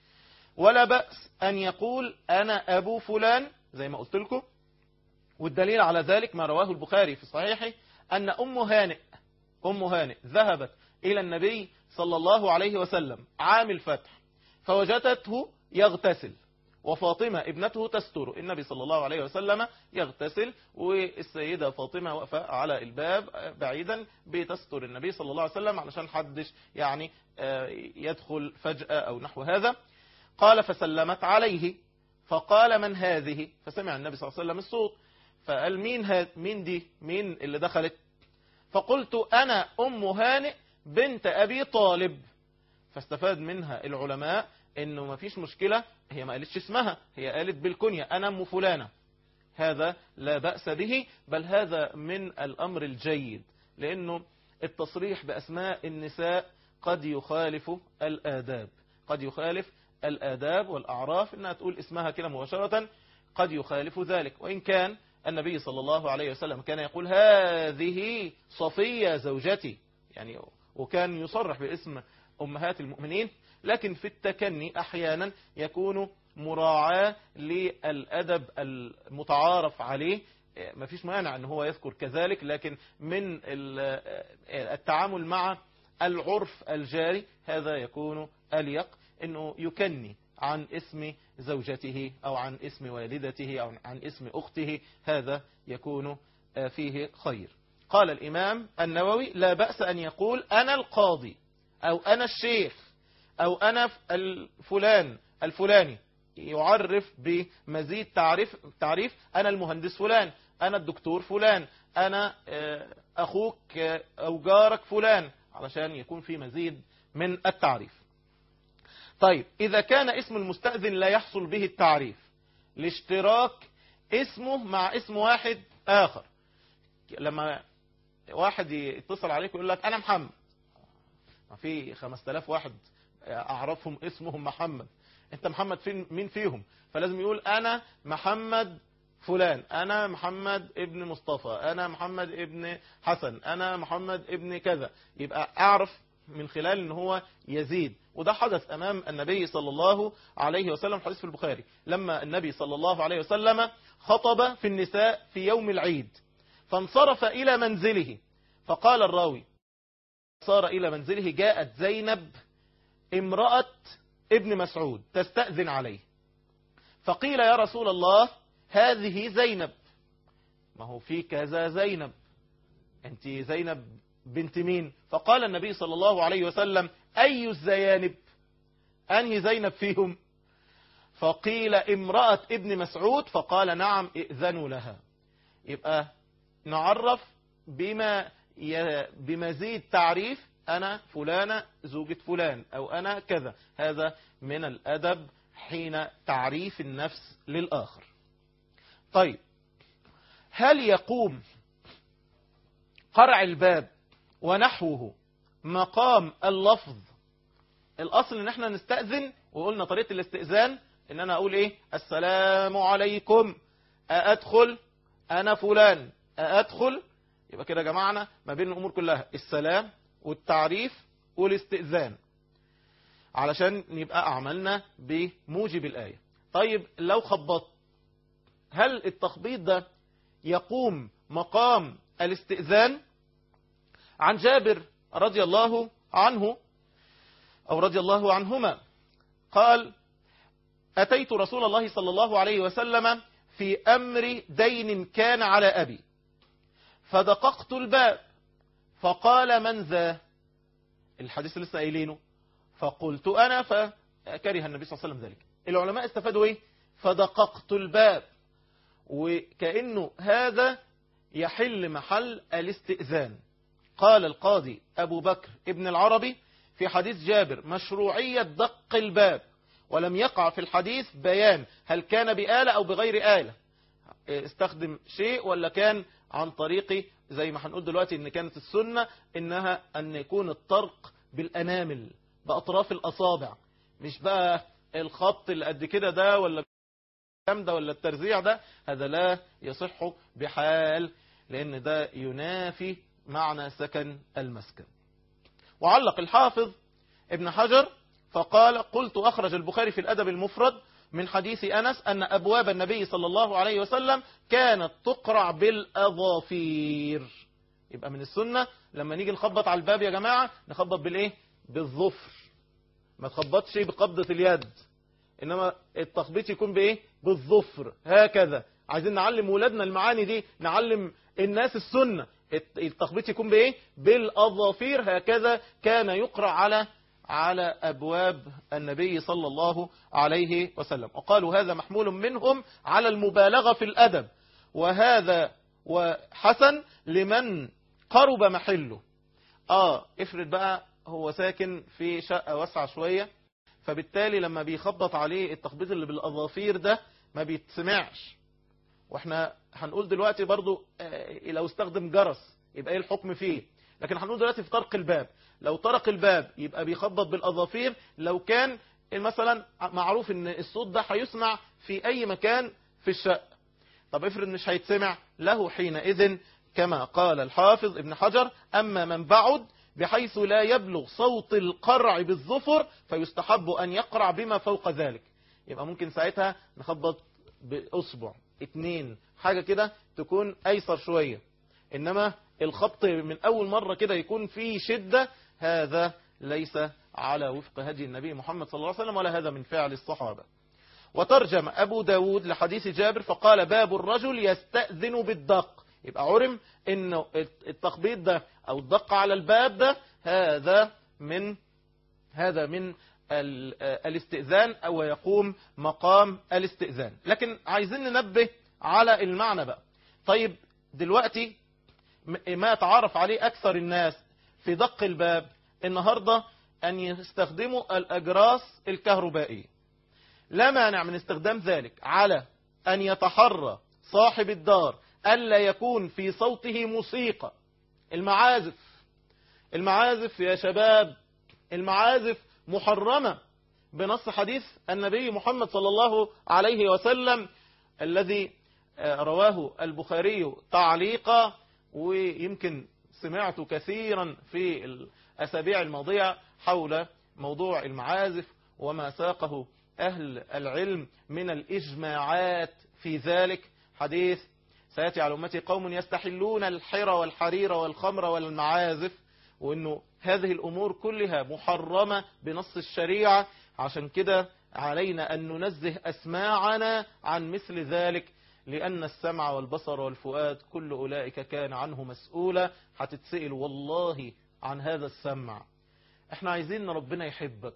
ولا بأس أن يقول أنا أبو فلان زي ما قلت لكم والدليل على ذلك ما رواه البخاري في صحيحه أن أم هانئ أم هانئ ذهبت إلى النبي صلى الله عليه وسلم عام الفتح فوجدته يغتسل وفاطمة ابنته تستر النبي صلى الله عليه وسلم يغتسل والسيدة فاطمة واقفة على الباب بعيدا بتستر النبي صلى الله عليه وسلم علشان حدش يعني آه، يدخل فجأة أو نحو هذا قال فسلمت عليه فقال من هذه فسمع النبي صلى الله عليه وسلم الصوت فقال مين هاد مين دي مين اللي دخلت فقلت أنا أم هانئ بنت أبي طالب فاستفاد منها العلماء انه ما فيش مشكلة هي ما قالتش اسمها هي قالت بالكنية انا ام فلانة هذا لا بأس به بل هذا من الامر الجيد لانه التصريح باسماء النساء قد يخالف الاداب قد يخالف الاداب والاعراف انها تقول اسمها كده مباشرة قد يخالف ذلك وان كان النبي صلى الله عليه وسلم كان يقول هذه صفية زوجتي يعني وكان يصرح باسم أمهات المؤمنين لكن في التكني أحيانا يكون مراعاة للأدب المتعارف عليه ما فيش مانع أن هو يذكر كذلك لكن من ال- التعامل مع العرف الجاري هذا يكون أليق أنه يكني عن اسم زوجته أو عن اسم والدته أو عن اسم أخته هذا يكون فيه خير قال الإمام النووي لا بأس أن يقول أنا القاضي أو أنا الشيخ أو أنا الفلان الفلاني يعرف بمزيد تعريف تعريف أنا المهندس فلان أنا الدكتور فلان أنا آه، أخوك آه، أو جارك فلان علشان يكون في مزيد من التعريف طيب إذا كان اسم المستأذن لا يحصل به التعريف لاشتراك اسمه مع اسم واحد آخر لما واحد يتصل عليك ويقول لك أنا محمد ما في 5000 واحد أعرفهم اسمهم محمد أنت محمد فين مين فيهم فلازم يقول أنا محمد فلان أنا محمد ابن مصطفى أنا محمد ابن حسن أنا محمد ابن كذا يبقى أعرف من خلال ان هو يزيد وده حدث امام النبي صلى الله عليه وسلم حديث في البخاري لما النبي صلى الله عليه وسلم خطب في النساء في يوم العيد فانصرف الى منزله فقال الراوي صار الى منزله جاءت زينب امرأة ابن مسعود تستأذن عليه فقيل يا رسول الله هذه زينب ما هو في كذا زينب انت زينب بنت مين فقال النبي صلى الله عليه وسلم أي الزيانب أنهي زينب فيهم فقيل امرأة ابن مسعود فقال نعم ائذنوا لها يبقى نعرف بما ي- بمزيد تعريف أنا فلانة زوجة فلان أو أنا كذا هذا من الأدب حين تعريف النفس للآخر طيب هل يقوم قرع الباب ونحوه مقام اللفظ الأصل ان احنا نستأذن وقلنا طريقة الاستئذان ان انا اقول ايه السلام عليكم أأدخل أنا فلان أأدخل يبقى كده جمعنا ما بين الأمور كلها السلام والتعريف والاستئذان علشان نبقى عملنا بموجب الآية طيب لو خبطت هل التخبيط ده يقوم مقام الاستئذان عن جابر رضي الله عنه أو رضي الله عنهما قال أتيت رسول الله صلى الله عليه وسلم في أمر دين كان على أبي فدققت الباب فقال من ذا الحديث لسه قايلينه فقلت أنا فكره النبي صلى الله عليه وسلم ذلك العلماء استفادوا إيه فدققت الباب وكأنه هذا يحل محل الاستئذان قال القاضي أبو بكر ابن العربي في حديث جابر مشروعية دق الباب ولم يقع في الحديث بيان هل كان بآلة أو بغير آلة استخدم شيء ولا كان عن طريق زي ما هنقول دلوقتي ان كانت السنة انها ان يكون الطرق بالانامل باطراف الاصابع مش بقى الخط اللي قد كده ده ولا الكلام ده ولا الترزيع ده هذا لا يصح بحال لان ده ينافي معنى سكن المسكن وعلق الحافظ ابن حجر فقال قلت أخرج البخاري في الأدب المفرد من حديث أنس أن أبواب النبي صلى الله عليه وسلم كانت تقرع بالأظافير يبقى من السنة لما نيجي نخبط على الباب يا جماعة نخبط بالإيه بالظفر ما تخبطش بقبضة اليد إنما التخبيط يكون بإيه بالظفر هكذا عايزين نعلم ولادنا المعاني دي نعلم الناس السنة التخبيط يكون بإيه بالأظافير هكذا كان يقرأ على على أبواب النبي صلى الله عليه وسلم وقالوا هذا محمول منهم على المبالغة في الأدب وهذا وحسن لمن قرب محله آه افرض بقى هو ساكن في شقة واسعة شوية فبالتالي لما بيخبط عليه التخبيط اللي بالأظافير ده ما بيتسمعش واحنا هنقول دلوقتي برضو آه لو استخدم جرس يبقى ايه الحكم فيه لكن هنقول دلوقتي في طرق الباب لو طرق الباب يبقى بيخبط بالأظافير لو كان مثلا معروف ان الصوت ده هيسمع في اي مكان في الشقة طب افرض مش هيتسمع له حينئذ كما قال الحافظ ابن حجر أما من بعد بحيث لا يبلغ صوت القرع بالظفر فيستحب أن يقرع بما فوق ذلك يبقى ممكن ساعتها نخبط بأصبع اتنين حاجة كده تكون أيسر شوية إنما الخبط من أول مرة كده يكون فيه شدة هذا ليس على وفق هدي النبي محمد صلى الله عليه وسلم ولا هذا من فعل الصحابة وترجم أبو داود لحديث جابر فقال باب الرجل يستأذن بالدق يبقى عرم انه التخبيط ده او الدق على الباب ده هذا من هذا من الاستئذان او يقوم مقام الاستئذان لكن عايزين ننبه على المعنى بقى طيب دلوقتي ما يتعارف عليه اكثر الناس في دق الباب النهاردة ان يستخدموا الاجراس الكهربائية لا مانع من استخدام ذلك على ان يتحرى صاحب الدار ألا يكون في صوته موسيقى المعازف المعازف يا شباب المعازف محرمة بنص حديث النبي محمد صلى الله عليه وسلم الذي رواه البخاري تعليقا ويمكن سمعت كثيرا في الأسابيع الماضية حول موضوع المعازف وما ساقه أهل العلم من الإجماعات في ذلك حديث سيأتي على أمتي قوم يستحلون الحر والحرير والخمر والمعازف وأنه هذه الأمور كلها محرمة بنص الشريعة عشان كده علينا أن ننزه أسماعنا عن مثل ذلك لأن السمع والبصر والفؤاد كل أولئك كان عنه مسؤولا هتتسئل والله عن هذا السمع احنا عايزين ربنا يحبك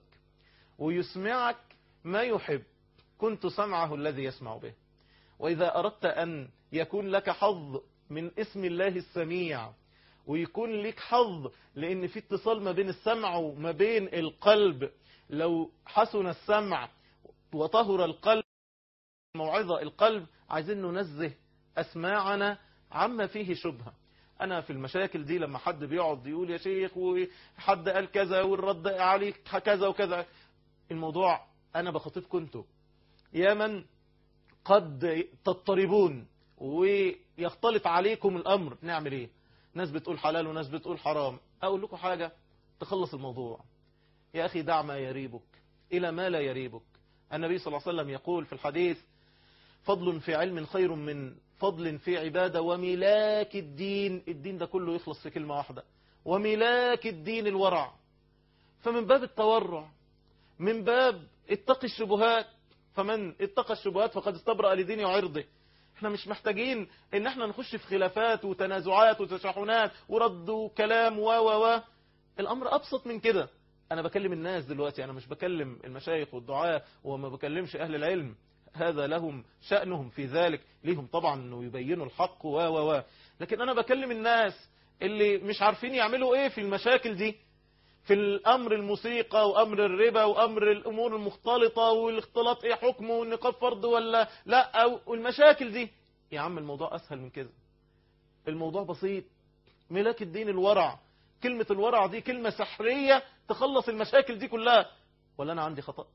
ويسمعك ما يحب كنت سمعه الذي يسمع به وإذا أردت أن يكون لك حظ من اسم الله السميع ويكون ليك حظ لان في اتصال ما بين السمع وما بين القلب لو حسن السمع وطهر القلب موعظة القلب عايزين ننزه أسماعنا عما فيه شبهة أنا في المشاكل دي لما حد بيقعد يقول يا شيخ وحد قال كذا والرد عليك كذا وكذا الموضوع أنا بخاطبكم انتوا يا من قد تضطربون ويختلط عليكم الأمر نعمل إيه ناس بتقول حلال وناس بتقول حرام أقول لكم حاجة تخلص الموضوع يا أخي دع ما يريبك إلى ما لا يريبك النبي صلى الله عليه وسلم يقول في الحديث فضل في علم خير من فضل في عبادة وملاك الدين الدين ده كله يخلص في كلمة واحدة وملاك الدين الورع فمن باب التورع من باب اتقي الشبهات فمن اتقى الشبهات فقد استبرأ لدينه وعرضه احنا مش محتاجين ان احنا نخش في خلافات وتنازعات وتشحنات ورد وكلام و و و الامر ابسط من كده انا بكلم الناس دلوقتي انا مش بكلم المشايخ والدعاء وما بكلمش اهل العلم هذا لهم شأنهم في ذلك ليهم طبعا انه يبينوا الحق و و و لكن انا بكلم الناس اللي مش عارفين يعملوا ايه في المشاكل دي في الامر الموسيقى وامر الربا وامر الامور المختلطة والاختلاط ايه حكمه والنقاب فرض ولا لا او المشاكل دي يا عم الموضوع اسهل من كده الموضوع بسيط ملاك الدين الورع كلمة الورع دي كلمة سحرية تخلص المشاكل دي كلها ولا انا عندي خطأ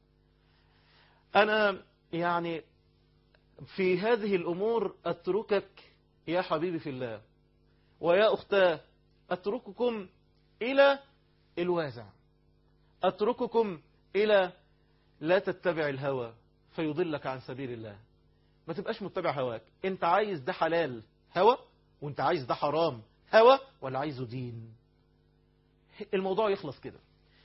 انا يعني في هذه الامور اتركك يا حبيبي في الله ويا اختاه اترككم الى الوازع اترككم الى لا تتبع الهوى فيضلك عن سبيل الله ما تبقاش متبع هواك انت عايز ده حلال هوى وانت عايز ده حرام هوى ولا عايزه دين الموضوع يخلص كده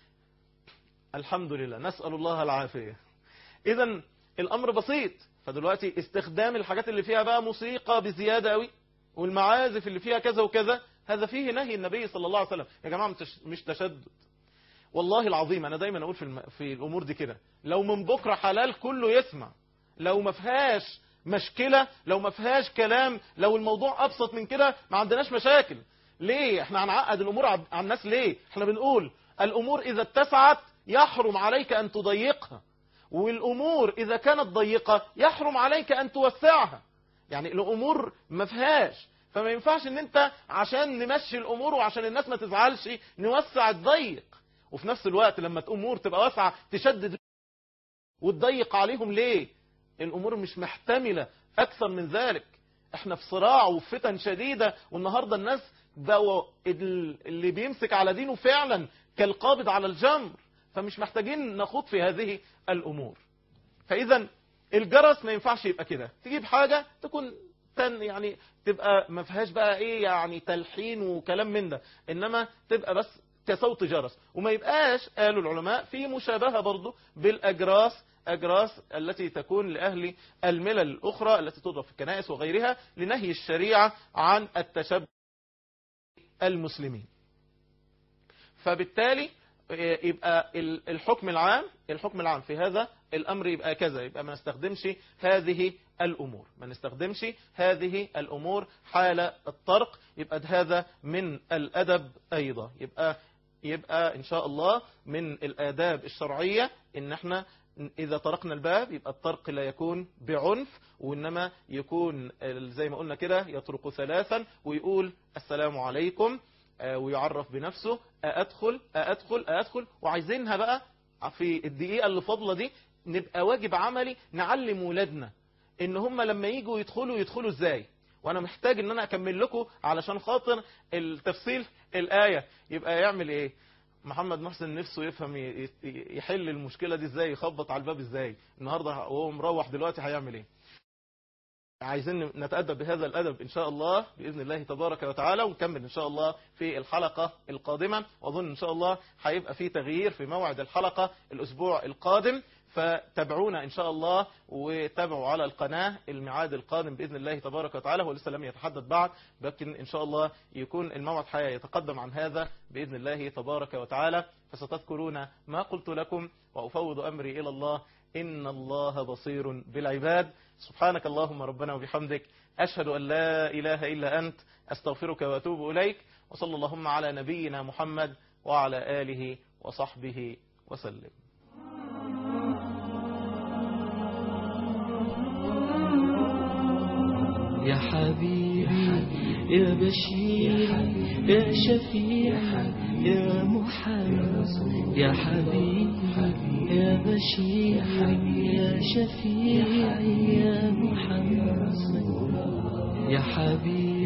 الحمد لله نسأل الله العافية اذا الامر بسيط فدلوقتي استخدام الحاجات اللي فيها بقى موسيقى بزيادة قوي والمعازف اللي فيها كذا وكذا هذا فيه نهي النبي صلى الله عليه وسلم يا جماعة مش تشدد والله العظيم انا دايما اقول في, الم... في الامور دي كده لو من بكرة حلال كله يسمع لو ما فيهاش مشكلة لو ما فيهاش كلام لو الموضوع ابسط من كده ما عندناش مشاكل ليه احنا هنعقد الامور على الناس ليه احنا بنقول الامور اذا اتسعت يحرم عليك ان تضيقها والامور اذا كانت ضيقة يحرم عليك ان توسعها يعني الامور ما فيهاش فما ينفعش ان انت عشان نمشي الامور وعشان الناس ما تزعلش نوسع الضيق وفي نفس الوقت لما الامور تبقى واسعة تشدد وتضيق عليهم ليه الامور مش محتملة اكثر من ذلك احنا في صراع وفتن شديدة والنهاردة الناس بقوا اللي بيمسك على دينه فعلا كالقابض على الجمر فمش محتاجين نخوض في هذه الامور فاذا الجرس ما ينفعش يبقى كده تجيب حاجة تكون تن يعني تبقى ما فيهاش بقى ايه يعني تلحين وكلام من ده انما تبقى بس كصوت جرس وما يبقاش قالوا العلماء في مشابهة برضو بالاجراس أجراس التي تكون لأهل الملل الأخرى التي تضرب في الكنائس وغيرها لنهي الشريعة عن التشبه المسلمين فبالتالي يبقى الحكم العام الحكم العام في هذا الأمر يبقى كذا يبقى ما نستخدمش هذه الأمور ما نستخدمش هذه الأمور حال الطرق يبقى هذا من الأدب أيضا يبقى يبقى إن شاء الله من الآداب الشرعية إن احنا إذا طرقنا الباب يبقى الطرق لا يكون بعنف وإنما يكون زي ما قلنا كده يطرق ثلاثا ويقول السلام عليكم ويعرف بنفسه أأدخل أأدخل أأدخل وعايزينها بقى في الدقيقة اللي فاضلة دي نبقى واجب عملي نعلم ولادنا إن هم لما يجوا يدخلوا يدخلوا إزاي وأنا محتاج إن أنا أكمل لكم علشان خاطر التفصيل الآية يبقى يعمل إيه محمد محسن نفسه يفهم يحل المشكلة دي ازاي يخبط على الباب ازاي النهاردة وهو مروح دلوقتي هيعمل ايه عايزين نتأدب بهذا الأدب إن شاء الله بإذن الله تبارك وتعالى ونكمل إن شاء الله في الحلقة القادمة وأظن إن شاء الله هيبقى في تغيير في موعد الحلقة الأسبوع القادم فتابعونا إن شاء الله وتابعوا على القناة الميعاد القادم بإذن الله تبارك وتعالى هو لسه لم يتحدد بعد لكن إن شاء الله يكون الموعد حياة يتقدم عن هذا بإذن الله تبارك وتعالى فستذكرون ما قلت لكم وأفوض أمري إلى الله إن الله بصير بالعباد سبحانك اللهم ربنا وبحمدك أشهد أن لا إله إلا أنت أستغفرك وأتوب إليك وصلى اللهم على نبينا محمد وعلى آله وصحبه وسلم يا حبيبي يا بشير يا شفيع يا محمد يا حبيبي يا بشير يا شفيع يا محمد يا حبيبي